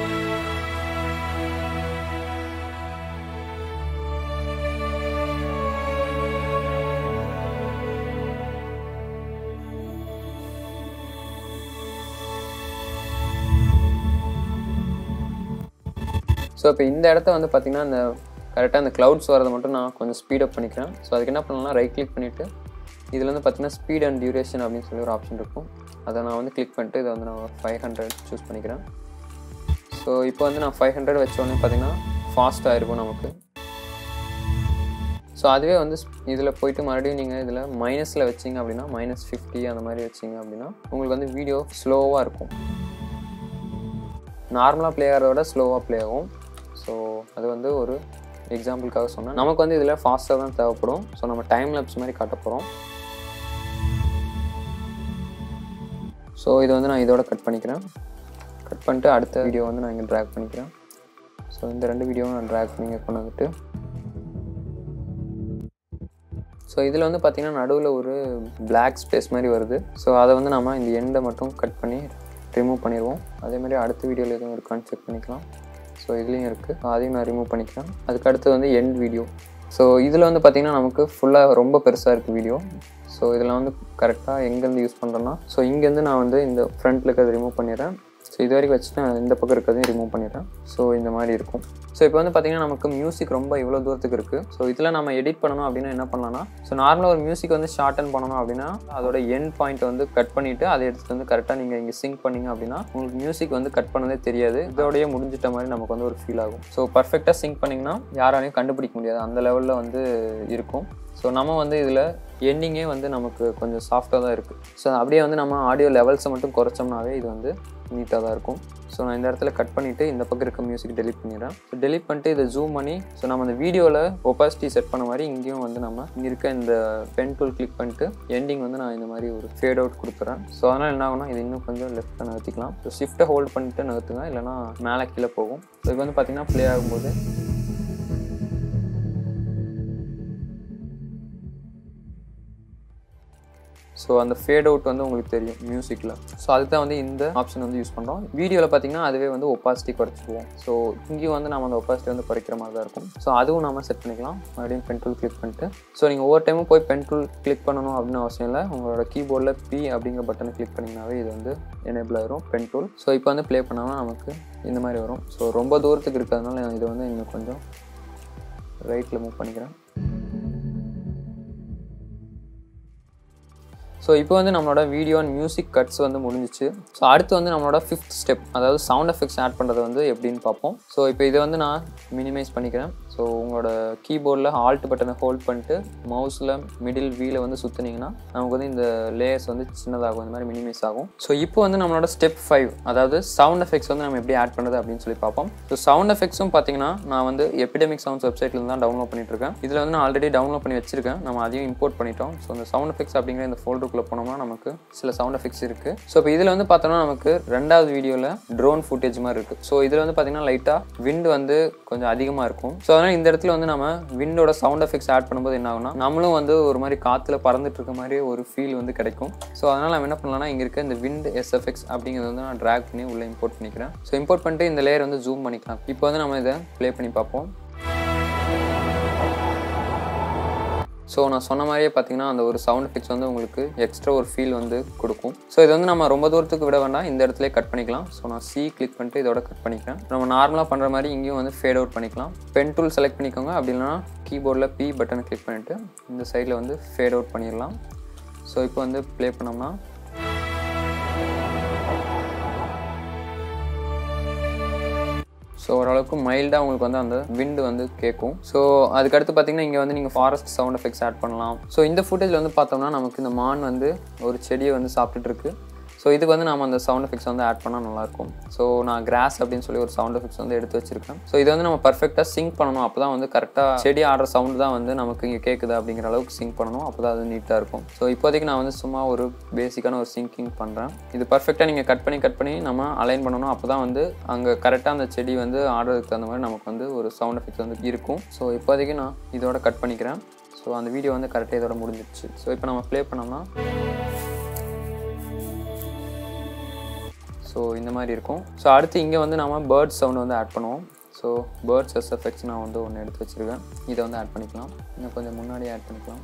ஸோ இப்போ இந்த இடத்த வந்து பார்த்திங்கன்னா இந்த கரெக்டாக அந்த க்ளவுட்ஸ் வரதை மட்டும் நான் கொஞ்சம் ஸ்பீடப் பண்ணிக்கிறேன் ஸோ அதுக்கு என்ன பண்ணலாம் ரைட் கிளிக் பண்ணிவிட்டு இதில் வந்து பார்த்திங்கன்னா ஸ்பீட் அண்ட் டியூரேஷன் அப்படின்னு சொல்லி ஒரு ஆப்ஷன் இருக்கும் அதை நான் வந்து கிளிக் பண்ணிட்டு இதை வந்து நான் ஃபைவ் ஹண்ட்ரட் சூஸ் பண்ணிக்கிறேன் ஸோ இப்போ வந்து நான் ஃபைவ் ஹண்ட்ரட் வச்சோடனே பார்த்திங்கன்னா ஃபாஸ்ட்டாக இருக்கும் நமக்கு ஸோ அதுவே வந்து இதில் போயிட்டு மறுபடியும் நீங்கள் இதில் மைனஸில் வச்சிங்க அப்படின்னா மைனஸ் ஃபிஃப்டி அந்த மாதிரி வச்சிங்க அப்படின்னா உங்களுக்கு வந்து வீடியோ ஸ்லோவாக இருக்கும் நார்மலாக ப்ளே ஆகிறத ஸ்லோவாக ப்ளே ஆகும் ஸோ அது வந்து ஒரு எக்ஸாம்பிளுக்காக சொன்னேன் நமக்கு வந்து இதில் ஃபாஸ்ட்டாக தான் தேவைப்படும் ஸோ நம்ம டைம் லேப்ஸ் மாதிரி காட்ட போகிறோம் ஸோ இது வந்து நான் இதோட கட் பண்ணிக்கிறேன் கட் பண்ணிட்டு அடுத்த வீடியோ வந்து நான் இங்கே ட்ராக் பண்ணிக்கிறேன் ஸோ இந்த ரெண்டு வீடியோவும் நான் ட்ராக் பண்ணி இங்கே கொண்டு வந்துட்டு ஸோ இதில் வந்து பார்த்திங்கன்னா நடுவில் ஒரு பிளாக் ஸ்பேஸ் மாதிரி வருது ஸோ அதை வந்து நம்ம இந்த எண்டை மட்டும் கட் பண்ணி ரிமூவ் பண்ணிடுவோம் அதே மாதிரி அடுத்த வீடியோவில் எதுவும் இருக்கான்னு செக் பண்ணிக்கலாம் ஸோ இதுலேயும் இருக்குது அதையும் நான் ரிமூவ் பண்ணிக்கிறேன் அதுக்கு அடுத்து வந்து எண்ட் வீடியோ ஸோ இதில் வந்து பார்த்திங்கன்னா நமக்கு ஃபுல்லாக ரொம்ப பெருசாக இருக்குது வீடியோ ஸோ இதில் வந்து கரெக்டாக எங்கேருந்து யூஸ் பண்ணுறேன்னா ஸோ இங்கேருந்து நான் வந்து இந்த ஃப்ரண்ட்டில் இருக்கிறத ரிமூவ் பண்ணிடுறேன் ஸோ ஸோ இது வரைக்கும் வச்சுட்டு நான் இந்த பக்கம் இருக்கிறதையும் ரிமூவ் பண்ணிடுறேன் ஸோ இந்த மாதிரி இருக்கும் ஸோ இப்போ வந்து பார்த்தீங்கன்னா நமக்கு மியூசிக் ரொம்ப இவ்வளோ தூரத்துக்கு இருக்குது ஸோ இதில் நம்ம எடிட் பண்ணணும் அப்படின்னா என்ன பண்ணலாம்னா ஸோ நார்மலாக ஒரு மியூசிக் வந்து ஷார்டன் பண்ணணும் அப்படின்னா அதோட எண்ட் பாயிண்ட் வந்து கட் பண்ணிவிட்டு அதை எடுத்துகிட்டு வந்து கரெக்டாக நீங்கள் இங்கே சிங்க் பண்ணீங்க அப்படின்னா உங்களுக்கு மியூசிக் வந்து கட் பண்ணதே தெரியாது இதோடய முடிஞ்சிட்ட மாதிரி நமக்கு வந்து ஒரு ஃபீல் ஆகும் ஸோ பர்ஃபெக்டாக சிங்க் பண்ணிங்கன்னா யாராலையும் கண்டுபிடிக்க முடியாது அந்த லெவலில் வந்து இருக்கும் ஸோ நம்ம வந்து இதில் எண்டிங்கே வந்து நமக்கு கொஞ்சம் சாஃப்டாக தான் இருக்குது ஸோ அப்படியே வந்து நம்ம ஆடியோ லெவல்ஸை மட்டும் குறைச்சோம்னாவே இது வந்து நீட்டாக தான் இருக்கும் ஸோ நான் இந்த இடத்துல கட் பண்ணிவிட்டு இந்த பக்கம் இருக்க மியூசிக் டெலிட் பண்ணிடுறேன் ஸோ டெலிட் பண்ணிட்டு இதை ஜூம் பண்ணி ஸோ நம்ம அந்த வீடியோவில் ஒப்பாசிட்டி செட் பண்ண மாதிரி இங்கேயும் வந்து நம்ம இங்கே இருக்க இந்த பென் டூல் கிளிக் பண்ணிட்டு எண்டிங் வந்து நான் இந்த மாதிரி ஒரு ஃபேட் அவுட் கொடுத்துறேன் ஸோ அதனால் என்ன ஆகும்னா இது இன்னும் கொஞ்சம் லெஃப்ட்டில் நகர்த்திக்கலாம் ஸோ ஷிஃப்ட்டை ஹோல்ட் பண்ணிட்டு நகர்த்துங்க இல்லைனா மேலே கீழே போகும் ஸோ இது வந்து பார்த்திங்கன்னா ப்ளே ஆகும்போது ஸோ அந்த ஃபேட் அவுட் வந்து உங்களுக்கு தெரியும் மியூசிக்கில் ஸோ அதுக்கு தான் வந்து இந்த ஆப்ஷன் வந்து யூஸ் பண்ணுறோம் வீடியோவில் பார்த்தீங்கன்னா அதுவே வந்து ஒப்பாசிட்டி குறைச்சிக்குவோம் ஸோ இங்கேயும் வந்து நம்ம அந்த ஒப்பாசிட்டி வந்து குறைக்கிற மாதிரி தான் இருக்கும் ஸோ அதுவும் நம்ம செட் பண்ணிக்கலாம் மறுபடியும் பென் டூல் கிளிக் பண்ணிட்டு ஸோ நீங்கள் ஒவ்வொரு டைமும் போய் பென் டூல் கிளிக் பண்ணணும் அப்படின்னு அவசியம் இல்லை உங்களோட கீபோர்டில் பி அப்படிங்கிற பட்டனை கிளிக் பண்ணிங்கனாவே இது வந்து எனேபிள் ஆயிரும் பென் டூல் ஸோ இப்போ வந்து ப்ளே பண்ணாமல் நமக்கு இந்த மாதிரி வரும் ஸோ ரொம்ப தூரத்துக்கு இருக்கிறதுனால நான் இதை வந்து இன்னும் கொஞ்சம் ரைட்டில் மூவ் பண்ணிக்கிறேன் ஸோ இப்போ வந்து நம்மளோட வீடியோ அண்ட் மியூசிக் கட்ஸ் வந்து முடிஞ்சிச்சு ஸோ அடுத்து வந்து நம்மளோட ஃபிஃப்த் ஸ்டெப் அதாவது சவுண்ட் எஃபெக்ட்ஸ் ஆட் பண்ணுறது வந்து எப்படின்னு பார்ப்போம் ஸோ இப்போ இதை வந்து நான் மினிமைஸ் பண்ணிக்கிறேன் ஸோ உங்களோட கீபோர்டில் ஆல்ட் பட்டனை ஹோல்ட் பண்ணிட்டு மவுஸில் மிடில் வீலை வந்து சுற்றுனீங்கன்னா நமக்கு வந்து இந்த லேயர்ஸ் வந்து சின்னதாகும் இந்த மாதிரி மினிமைஸ் ஆகும் ஸோ இப்போ வந்து நம்மளோட ஸ்டெப் ஃபைவ் அதாவது சவுண்ட் எஃபெக்ட்ஸ் வந்து நம்ம எப்படி ஆட் பண்ணுறது அப்படின்னு சொல்லி பார்ப்போம் ஸோ சவுண்ட் எஃபெக்ட்ஸும் பார்த்தீங்கன்னா நான் வந்து எபிடமிக் சவுண்ட்ஸ் வெப்சைட்ல தான் டவுன்லோட் பண்ணிட்டு இருக்கேன் இதில் வந்து நான் ஆல்ரெடி டவுன்லோட் பண்ணி வச்சிருக்கேன் நம்ம அதையும் இம்போர்ட் பண்ணிட்டோம் ஸோ இந்த சவுண்ட் எஃபெக்ட்ஸ் அப்படிங்கிற இந்த ஃபோல்டருக்குள்ளே போனோம்னா நமக்கு சில சவுண்ட் எஃபெக்ட்ஸ் இருக்குது ஸோ இப்போ இதில் வந்து பார்த்தோம்னா நமக்கு ரெண்டாவது வீடியோவில் ட்ரோன் ஃபுட்டேஜ் மாதிரி இருக்குது ஸோ இதில் வந்து பார்த்தீங்கன்னா லைட்டாக விண்ட் வந்து கொஞ்சம் அதிகமாக இருக்கும் ஸோ அதனால் இந்த இடத்துல வந்து நம்ம விண்டோட சவுண்ட் எஃபெக்ட்ஸ் ஆட் பண்ணும்போது என்ன ஆகும்னா நம்மளும் வந்து ஒரு மாதிரி காற்றுல பறந்துட்டு இருக்க மாதிரி ஒரு ஃபீல் வந்து கிடைக்கும் ஸோ அதனால் நம்ம என்ன பண்ணலாம்னா இங்கே இருக்க இந்த விண்ட் எஸ்எஃப்எக்ஸ் அப்படிங்கிறது வந்து நான் ட்ராக் பண்ணி உள்ளே இம்போர்ட் பண்ணிக்கிறேன் ஸோ இம்போர்ட் பண்ணிட்டு இந்த லேயர் வந்து ஜூம் பண்ணிக்கலாம் இப்போ வந்து நம்ம இதை ப்ளே பண்ணி பார்ப்போம் ஸோ நான் சொன்ன மாதிரியே பார்த்தீங்கன்னா அந்த ஒரு சவுண்ட் எஃபெக்ட்ஸ் வந்து உங்களுக்கு எக்ஸ்ட்ரா ஒரு ஃபீல் வந்து கொடுக்கும் ஸோ இது வந்து நம்ம ரொம்ப தூரத்துக்கு விட வேண்டாம் இந்த இடத்துல கட் பண்ணிக்கலாம் ஸோ நான் சி கிளிக் பண்ணிட்டு இதோட கட் பண்ணிக்கிறேன் நம்ம நார்மலாக பண்ணுற மாதிரி இங்கேயும் வந்து ஃபேட் அவுட் பண்ணிக்கலாம் பென் டூல் செலக்ட் பண்ணிக்கோங்க அப்படி இல்லைனா கீபோர்டில் பி பட்டனை கிளிக் பண்ணிவிட்டு இந்த சைடில் வந்து ஃபேட் அவுட் பண்ணிடலாம் ஸோ இப்போ வந்து ப்ளே பண்ணோம்னா ஸோ ஓரளவுக்கு மைல்டாக உங்களுக்கு வந்து அந்த விண்டு வந்து கேட்கும் ஸோ அதுக்கடுத்து பார்த்தீங்கன்னா இங்கே வந்து நீங்கள் ஃபாரஸ்ட் சவுண்ட் எஃபெக்ட்ஸ் ஆட் பண்ணலாம் ஸோ இந்த ஃபுட்டேஜில் வந்து பார்த்தோம்னா நமக்கு இந்த மான் வந்து ஒரு செடியை வந்து சாப்பிட்டுட்டு இருக்கு ஸோ இதுக்கு வந்து நம்ம அந்த சவுண்ட் எஃபெக்ட்ஸ் வந்து ஆட் பண்ணால் நல்லாயிருக்கும் ஸோ நான் கிராஸ் அப்படின்னு சொல்லி ஒரு சவுண்ட் எஃபெக்ட்ஸ் வந்து எடுத்து வச்சிருக்கேன் ஸோ இது வந்து நம்ம பர்ஃபெக்டாக சிங்க் பண்ணணும் அப்போ தான் வந்து கரெக்டாக செடி ஆடுற சவுண்ட் தான் வந்து நமக்கு இங்கே கேட்குது அப்படிங்கிற அளவுக்கு சிங்க் பண்ணணும் அப்போ தான் அது நீட்டாக இருக்கும் ஸோ இப்போதைக்கு நான் வந்து சும்மா ஒரு பேசிக்கான ஒரு சிங்கிங் பண்ணுறேன் இது பர்ஃபெக்டாக நீங்கள் கட் பண்ணி கட் பண்ணி நம்ம அலைன் பண்ணணும் அப்போ தான் வந்து அங்கே கரெக்டாக அந்த செடி வந்து ஆடுறதுக்கு தகுந்த மாதிரி நமக்கு வந்து ஒரு சவுண்ட் எஃபெக்ட் வந்து இருக்கும் ஸோ இப்போதைக்கு நான் இதோட கட் பண்ணிக்கிறேன் ஸோ அந்த வீடியோ வந்து கரெக்டாக இதோட முடிஞ்சிடுச்சு ஸோ இப்போ நம்ம ப்ளே பண்ணோம்னா ஸோ இந்த மாதிரி இருக்கும் ஸோ அடுத்து இங்கே வந்து நம்ம பேர்ட்ஸ் சவுண்ட் வந்து ஆட் பண்ணுவோம் ஸோ பேர்ட்ஸ் எஸ்எஃப்எக்ஸ் நான் வந்து ஒன்று எடுத்து வச்சுருக்கேன் இதை வந்து ஆட் பண்ணிக்கலாம் இன்னும் கொஞ்சம் முன்னாடியே ஆட் பண்ணிக்கலாம்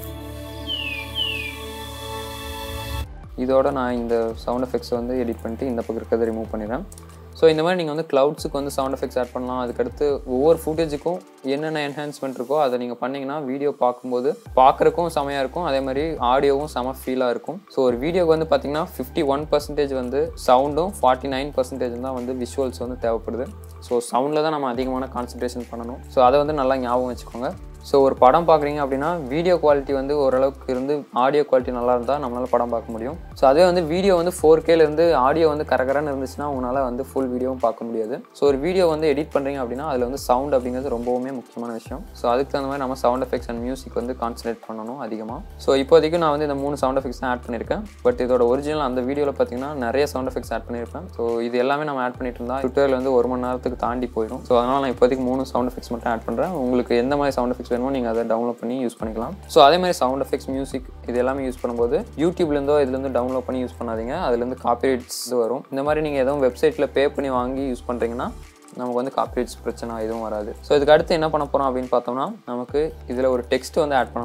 இதோட நான் இந்த சவுண்ட் எஃபெக்ட்ஸ் வந்து எடிட் பண்ணிட்டு இந்த பக்கம் இருக்கிறத ரிமூவ் பண்ணிடுறேன் ஸோ இந்த மாதிரி நீங்கள் வந்து க்ளவுட்ஸுக்கு வந்து சவுண்ட் எஃபெக்ட்ஸ் ஆட் பண்ணலாம் அதுக்கடுத்து ஒவ்வொரு ஃபுட்டேஜுக்கும் என்னென்ன என்ஹான்ஸ்மெண்ட் இருக்கோ அதை நீங்கள் பண்ணிங்கன்னா வீடியோ பார்க்கும்போது பார்க்குறக்கும் செமையாக இருக்கும் அதே மாதிரி ஆடியோவும் செம ஃபீலாக இருக்கும் ஸோ ஒரு வீடியோக்கு வந்து பார்த்தீங்கன்னா ஃபிஃப்டி ஒன் பர்சன்டேஜ் வந்து சவுண்டும் ஃபார்ட்டி நைன் பர்சன்டேஜ் தான் வந்து விஷுவல்ஸ் வந்து தேவைப்படுது ஸோ சவுண்டில் தான் நம்ம அதிகமான கான்சன்ட்ரேஷன் பண்ணணும் ஸோ அதை வந்து நல்லா ஞாபகம் வச்சுக்கோங்க ஸோ ஒரு படம் பார்க்குறீங்க அப்படின்னா வீடியோ குவாலிட்டி வந்து ஓரளவுக்கு இருந்து ஆடியோ குவாலிட்டி நல்லா இருந்தால் நம்மளால் படம் பார்க்க முடியும் ஸோ அதே வந்து வீடியோ வந்து ஃபோர் கேலேருந்து ஆடியோ வந்து கரகரன்னு இருந்துச்சுன்னா உங்களால் வந்து ஃபுல் வீடியோவும் பார்க்க முடியாது ஸோ ஒரு வீடியோ வந்து எடிட் பண்ணுறீங்க அப்படின்னா அதில் வந்து சவுண்ட் அப்படிங்கிறது ரொம்பவுமே முக்கியமான விஷயம் ஸோ அதுக்கு தகுந்த மாதிரி நம்ம சவுண்ட் எஃபெக்ட்ஸ் அண்ட் மியூசிக் வந்து கான்சன்ட்ரேட் பண்ணணும் அதிகமாக ஸோ இப்போதைக்கு நான் வந்து இந்த மூணு சவுண்ட் எஃபெக்ட்ஸ் தான் ஆட் பண்ணியிருக்கேன் பட் இதோட ஒரிஜினல் அந்த வீடியோவில் பார்த்தீங்கன்னா நிறைய சவுண்ட் எஃபெக்ட்ஸ் ஆட் பண்ணியிருப்பேன் ஸோ இது எல்லாமே நம்ம ஆட் பண்ணிட்டு இருந்தால் ட்விட்டரில் வந்து ஒரு மணி நேரத்துக்கு தாண்டி போயிடும் ஸோ அதனால் நான் இப்போதைக்கு மூணு சவுண்ட் எஃபெக்ட்ஸ் மட்டும் ஆட் பண்ணுறேன் உங்களுக்கு எந்த மாதிரி சவுண்ட் எஃபெக்ட்ஸ் வேணுமோ நீங்கள் அதை டவுன்லோட் பண்ணி யூஸ் பண்ணிக்கலாம் ஸோ அதே மாதிரி சவுண்ட் எஃபெக்ட்ஸ் மியூசிக் இது எல்லாமே யூஸ் பண்ணும்போது யூடியூப்லேருந்தோ இதுலேருந்து டவுன்லோட் பண்ணி யூஸ் பண்ணாதீங்க அதுலேருந்து காப்பிரைட்ஸ் வரும் இந்த மாதிரி நீங்கள் எதுவும் வெப்சைட்டில் பே பண்ணி வாங்கி யூஸ் பண்ணுறீங்கன்னா நமக்கு வந்து காப்பிரைட்ஸ் பிரச்சனை எதுவும் வராது ஸோ இதுக்கு அடுத்து என்ன பண்ண போகிறோம் அப்படின்னு பார்த்தோம்னா நமக்கு இதில் ஒரு டெக்ஸ்ட் வந்து ஆட் பண்ணணும்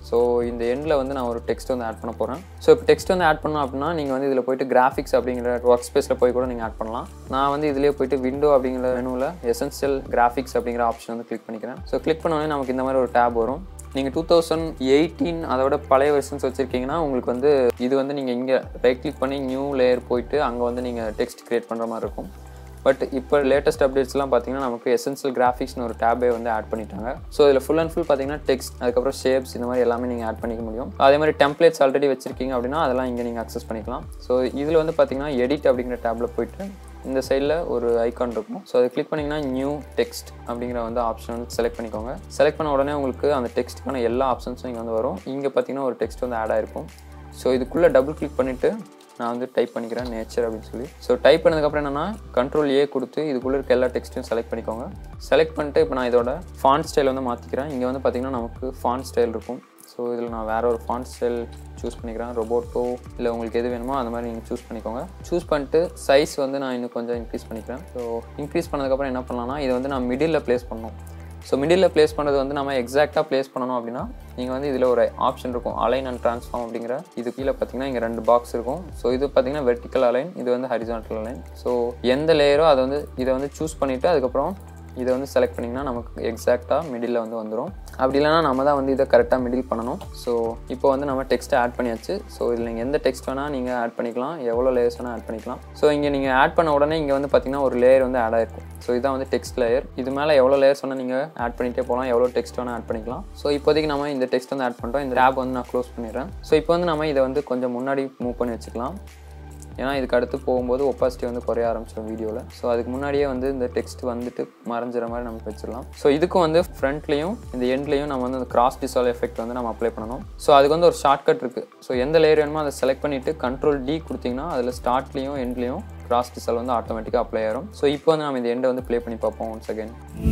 ஸோ இந்த எண்டில் வந்து நான் ஒரு டெக்ஸ்ட் வந்து ஆட் பண்ண போகிறேன் ஸோ இப்போ டெக்ஸ்ட் வந்து ஆட் பண்ணோம் அப்படின்னா நீங்கள் வந்து இதில் போயிட்டு கிராஃபிக்ஸ் அப்படிங்கிற ஒர்க் ஸ்பேஸில் போய் கூட நீங்கள் ஆட் பண்ணலாம் நான் வந்து இதிலே போயிட்டு விண்டோ அப்படிங்கிற மெனுவில் எசென்ஷியல் கிராஃபிக்ஸ் அப்படிங்கிற ஆப்ஷன் வந்து கிளிக் பண்ணிக்கிறேன் ஸோ கிளிக் பண்ணோடனே நமக்கு இந்த மாதிரி ஒரு டேப் வரும் நீங்கள் டூ தௌசண்ட் எயிட்டீன் அதோட பழைய வெர்ஷன்ஸ் வச்சுருக்கீங்கன்னா உங்களுக்கு வந்து இது வந்து நீங்கள் இங்கே ரைட் கிளிக் பண்ணி நியூ லேயர் போயிட்டு அங்கே வந்து நீங்கள் டெக்ஸ்ட் க்ரியேட் பண்ணுற மாதிரி இருக்கும் பட் இப்போ லேட்டஸ்ட் அப்டேட்ஸ்லாம் பார்த்தீங்கன்னா நமக்கு எசென்சியல் கிராஃபிக்ஸ்னு ஒரு டேபே வந்து ஆட் பண்ணிட்டாங்க ஸோ இதில் ஃபுல் அண்ட் ஃபுல் பார்த்தீங்கன்னா டெக்ஸ்ட் அதுக்கப்புறம் ஷேப்ஸ் இந்த மாதிரி எல்லாமே நீங்கள் ஆட் பண்ணிக்க முடியும் அதே மாதிரி டெம்ப்ளேட்ஸ் ஆல்ரெடி வச்சிருக்கீங்க அப்படின்னா அதெல்லாம் இங்கே நீங்கள் அக்சஸ் பண்ணிக்கலாம் ஸோ இதில் வந்து பார்த்தீங்கன்னா எடிட் அப்படிங்கிற டேப்பில் போயிட்டு இந்த சைடில் ஒரு ஐக்கான் இருக்கும் ஸோ அதை கிளிக் பண்ணிங்கன்னா நியூ டெக்ஸ்ட் அப்படிங்கிற வந்து ஆப்ஷன் வந்து செலக்ட் பண்ணிக்கோங்க செலக்ட் பண்ண உடனே உங்களுக்கு அந்த டெக்ஸ்ட்டுக்கான எல்லா ஆப்ஷன்ஸும் இங்கே வந்து வரும் இங்கே பார்த்தீங்கன்னா ஒரு டெக்ஸ்ட் வந்து ஆட் ஆயிருக்கும் ஸோ இதுக்குள்ளே டபுள் கிளிக் பண்ணிவிட்டு நான் வந்து டைப் பண்ணிக்கிறேன் நேச்சர் அப்படின்னு சொல்லி ஸோ டைப் பண்ணதுக்கப்புறம் என்னென்னா கண்ட்ரோல் ஏ கொடுத்து இதுக்குள்ளே இருக்க எல்லா டெக்ஸ்ட்டையும் செலக்ட் பண்ணிக்கோங்க செலக்ட் பண்ணிட்டு இப்போ நான் இதோட ஃபாண்ட் ஸ்டைல் வந்து மாற்றிக்கிறேன் இங்கே வந்து பார்த்தீங்கன்னா நமக்கு ஃபாண்ட் ஸ்டைல் இருக்கும் ஸோ இதில் நான் வேறு ஒரு ஃபாண்ட் ஸ்டைல் சூஸ் பண்ணிக்கிறேன் ரொபோட்டோ இல்லை உங்களுக்கு எது வேணுமோ அந்த மாதிரி நீங்கள் சூஸ் பண்ணிக்கோங்க சூஸ் பண்ணிட்டு சைஸ் வந்து நான் இன்னும் கொஞ்சம் இன்க்ரீஸ் பண்ணிக்கிறேன் ஸோ இன்க்ரீஸ் பண்ணதுக்கப்புறம் என்ன பண்ணலாம்னா இதை வந்து நான் மிடில் ப்ளேஸ் பண்ணணும் ஸோ மிடில் ப்ளேஸ் பண்ணுறது வந்து நம்ம எக்ஸாக்டாக ப்ளேஸ் பண்ணணும் அப்படின்னா நீங்கள் வந்து இதில் ஒரு ஆப்ஷன் இருக்கும் அலைன் அண்ட் ட்ரான்ஸ்ஃபார்ம் அப்படிங்கிற இது கீழே பார்த்தீங்கன்னா இங்கே ரெண்டு பாக்ஸ் இருக்கும் ஸோ இது பார்த்தீங்கன்னா வெர்டிக்கல் அலைன் இது வந்து ஹரிசான்டல் அலைன் ஸோ எந்த லேயரோ அதை வந்து இதை வந்து சூஸ் பண்ணிவிட்டு அதுக்கப்புறம் இதை வந்து செலக்ட் பண்ணிங்கன்னா நமக்கு எக்ஸாக்டாக மிடில் வந்து வந்துடும் அப்படி இல்லைனா நம்ம தான் வந்து இதை கரெக்டாக மிடில் பண்ணணும் ஸோ இப்போ வந்து நம்ம டெக்ஸ்ட்டை ஆட் பண்ணியாச்சு ஸோ இதில் நீங்கள் எந்த டெக்ஸ்ட் வேணால் நீங்கள் ஆட் பண்ணிக்கலாம் எவ்வளோ லேயர்ஸ் வேணால் ஆட் பண்ணிக்கலாம் ஸோ இங்கே நீங்கள் ஆட் பண்ண உடனே இங்கே வந்து பார்த்தீங்கன்னா ஒரு லேயர் வந்து ஆட் ஆயிருக்கும் ஸோ இதான் வந்து டெக்ஸ்ட் லேயர் இது மேலே எவ்வளோ லேயர்ஸ் வேணால் நீங்கள் ஆட் பண்ணிகிட்டே போகலாம் எவ்வளோ டெக்ஸ்ட் வேணால் ஆட் பண்ணிக்கலாம் ஸோ இப்போதைக்கு நம்ம இந்த டெக்ஸ்ட் வந்து ஆட் பண்ணுறோம் இந்த ஆப் வந்து நான் க்ளோஸ் பண்ணிடுறேன் ஸோ இப்போ வந்து நம்ம இதை வந்து கொஞ்சம் முன்னாடி மூவ் பண்ணி வச்சுக்கலாம் ஏன்னா இதுக்கு அடுத்து போகும்போது ஒப்பாசிட்டி வந்து குறைய ஆரம்பிச்சிடும் வீடியோவில் ஸோ அதுக்கு முன்னாடியே வந்து இந்த டெக்ஸ்ட் வந்துட்டு மறைஞ்சிற மாதிரி நமக்கு வச்சிடலாம் ஸோ இதுக்கும் வந்து ஃப்ரண்ட்லேயும் இந்த எண்ட்லேயும் நம்ம வந்து அந்த கிராஸ் டிசால் எஃபெக்ட் வந்து நம்ம அப்ளை பண்ணணும் ஸோ அதுக்கு வந்து ஒரு ஷார்ட்கட் இருக்குது ஸோ எந்த லேயர் வேணுமோ அதை செலக்ட் பண்ணிவிட்டு கண்ட்ரோல் டி கொடுத்தீங்கன்னா அதில் ஸ்டார்ட்லேயும் எண்ட்லேயும் கிராஸ் டிசால் வந்து ஆட்டோமேட்டிக்காக அப்ளை ஆயிரும் ஸோ இப்போ வந்து நம்ம இந்த எண்டை வந்து ப்ளே பண்ணி பார்ப்போம் ஒன்ஸ் அகைன்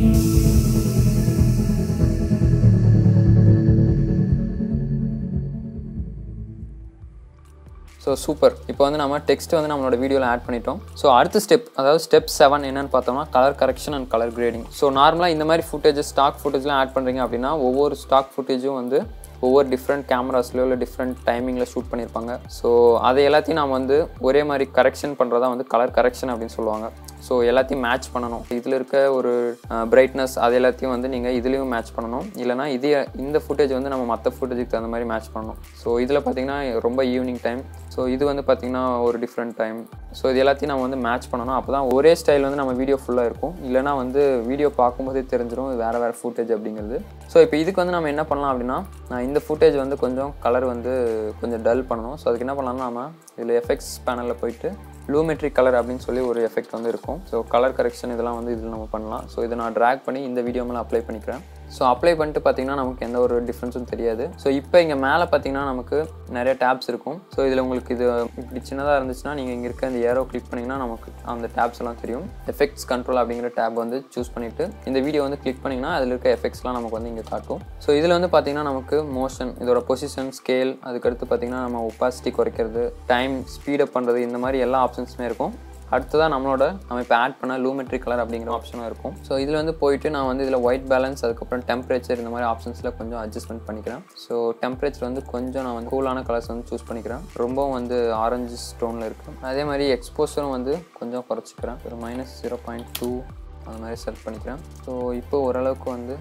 ஸோ சூப்பர் இப்போ வந்து நம்ம டெக்ஸ்ட் வந்து நம்மளோட வீடியோவில் ஆட் பண்ணிட்டோம் ஸோ அடுத்த ஸ்டெப் அதாவது ஸ்டெப் செவன் என்னன்னு பார்த்தோம்னா colour correction and colour grading so நார்மலாக இந்த மாதிரி ஃபுட்டேஜஸ் ஸ்டாக் ஃபுட்டேஜ்லாம் ஆட் பண்ணுறீங்க அப்படின்னா ஒவ்வொரு ஸ்டாக் ஃபுட்டேஜும் வந்து ஒவ்வொரு டிஃப்ரெண்ட் கேமராஸ்லையோ இல்லை டிஃப்ரெண்ட் டைமிங்கில் ஷூட் பண்ணியிருப்பாங்க ஸோ அதை எல்லாத்தையும் நாம் வந்து ஒரே மாதிரி கரெக்ஷன் பண்ணுறதா வந்து கலர் கரெக்ஷன் அப்படின்னு சொல்லுவாங்க ஸோ எல்லாத்தையும் மேட்ச் பண்ணணும் இதில் இருக்க ஒரு பிரைட்னஸ் அது எல்லாத்தையும் வந்து நீங்கள் இதுலேயும் மேட்ச் பண்ணணும் இல்லைனா இதே இந்த ஃபுட்டேஜ் வந்து நம்ம மற்ற ஃபுட்டேஜுக்கு தகுந்த மாதிரி மேட்ச் பண்ணணும் ஸோ இதில் பார்த்தீங்கன்னா ரொம்ப ஈவினிங் டைம் ஸோ இது வந்து பார்த்திங்கன்னா ஒரு டிஃப்ரெண்ட் டைம் ஸோ இது எல்லாத்தையும் நம்ம வந்து மேட்ச் பண்ணணும் அப்போ தான் ஒரே ஸ்டைல் வந்து நம்ம வீடியோ ஃபுல்லாக இருக்கும் இல்லைனா வந்து வீடியோ பார்க்கும்போதே தெரிஞ்சிடும் வேறு வேறு ஃபுட்டேஜ் அப்படிங்கிறது ஸோ இப்போ இதுக்கு வந்து நம்ம என்ன பண்ணலாம் அப்படின்னா நான் இந்த ஃபுட்டேஜ் வந்து கொஞ்சம் கலர் வந்து கொஞ்சம் டல் பண்ணணும் ஸோ அதுக்கு என்ன பண்ணலாம்னா நம்ம இதில் எஃபெக்ட்ஸ் பேனலில் போயிட்டு லூமெட்ரிக் கலர் அப்படின்னு சொல்லி ஒரு எஃபெக்ட் வந்து இருக்கும் ஸோ கலர் கரெக்ஷன் இதெல்லாம் வந்து இதில் நம்ம பண்ணலாம் ஸோ இதை நான் ட்ராக் பண்ணி இந்த வீடியோ மேலே அப்ளை பண்ணிக்கிறேன் ஸோ அப்ளை பண்ணிட்டு பார்த்தீங்கன்னா நமக்கு எந்த ஒரு டிஃப்ரென்ஸும் தெரியாது ஸோ இப்போ இங்கே மேலே பார்த்தீங்கன்னா நமக்கு நிறைய டேப்ஸ் இருக்கும் ஸோ இதில் உங்களுக்கு இது இப்படி சின்னதாக இருந்துச்சுன்னா நீங்கள் இங்கே இருக்க இந்த ஏரோ கிளிக் பண்ணிங்கன்னா நமக்கு அந்த டேப்ஸ் எல்லாம் தெரியும் எஃபெக்ட்ஸ் கண்ட்ரோல் அப்படிங்கிற டேப் வந்து சூஸ் பண்ணிவிட்டு இந்த வீடியோ வந்து கிளிக் பண்ணிங்கன்னா அதில் இருக்க எஃபெக்ட்ஸ்லாம் நமக்கு வந்து இங்கே காட்டும் ஸோ இதில் வந்து பார்த்தீங்கன்னா நமக்கு மோஷன் இதோட பொசிஷன் ஸ்கேல் அதுக்கடுத்து பார்த்தீங்கன்னா நம்ம ஒப்பாசிட்டி குறைக்கிறது டைம் ஸ்பீடப் பண்ணுறது இந்த மாதிரி எல்லா ஆப்ஷன்ஸுமே இருக்கும் அடுத்ததாக நம்மளோட நம்ம இப்போ ஆட் பண்ண லூமெட்ரிக் கலர் அப்படிங்கிற ஆப்ஷனும் இருக்கும் ஸோ இதில் வந்து போயிட்டு நான் வந்து இதில் ஒயிட் பேலன்ஸ் அதுக்கப்புறம் டெம்பரேச்சர் இந்த மாதிரி ஆப்ஷன்ஸில் கொஞ்சம் அட்ஜஸ்ட்மெண்ட் பண்ணிக்கிறேன் ஸோ டெம்பரேச்சர் வந்து கொஞ்சம் நான் வந்து கூலான கலர்ஸ் வந்து சூஸ் பண்ணிக்கிறேன் ரொம்பவும் வந்து ஆரஞ்சு ஸ்டோனில் இருக்குது அதே மாதிரி எக்ஸ்போஸரும் வந்து கொஞ்சம் குறைச்சிக்கிறேன் ஒரு மைனஸ் ஜீரோ பாயிண்ட் டூ அந்த மாதிரி செலக்ட் பண்ணிக்கிறேன் ஸோ இப்போ ஓரளவுக்கு வந்து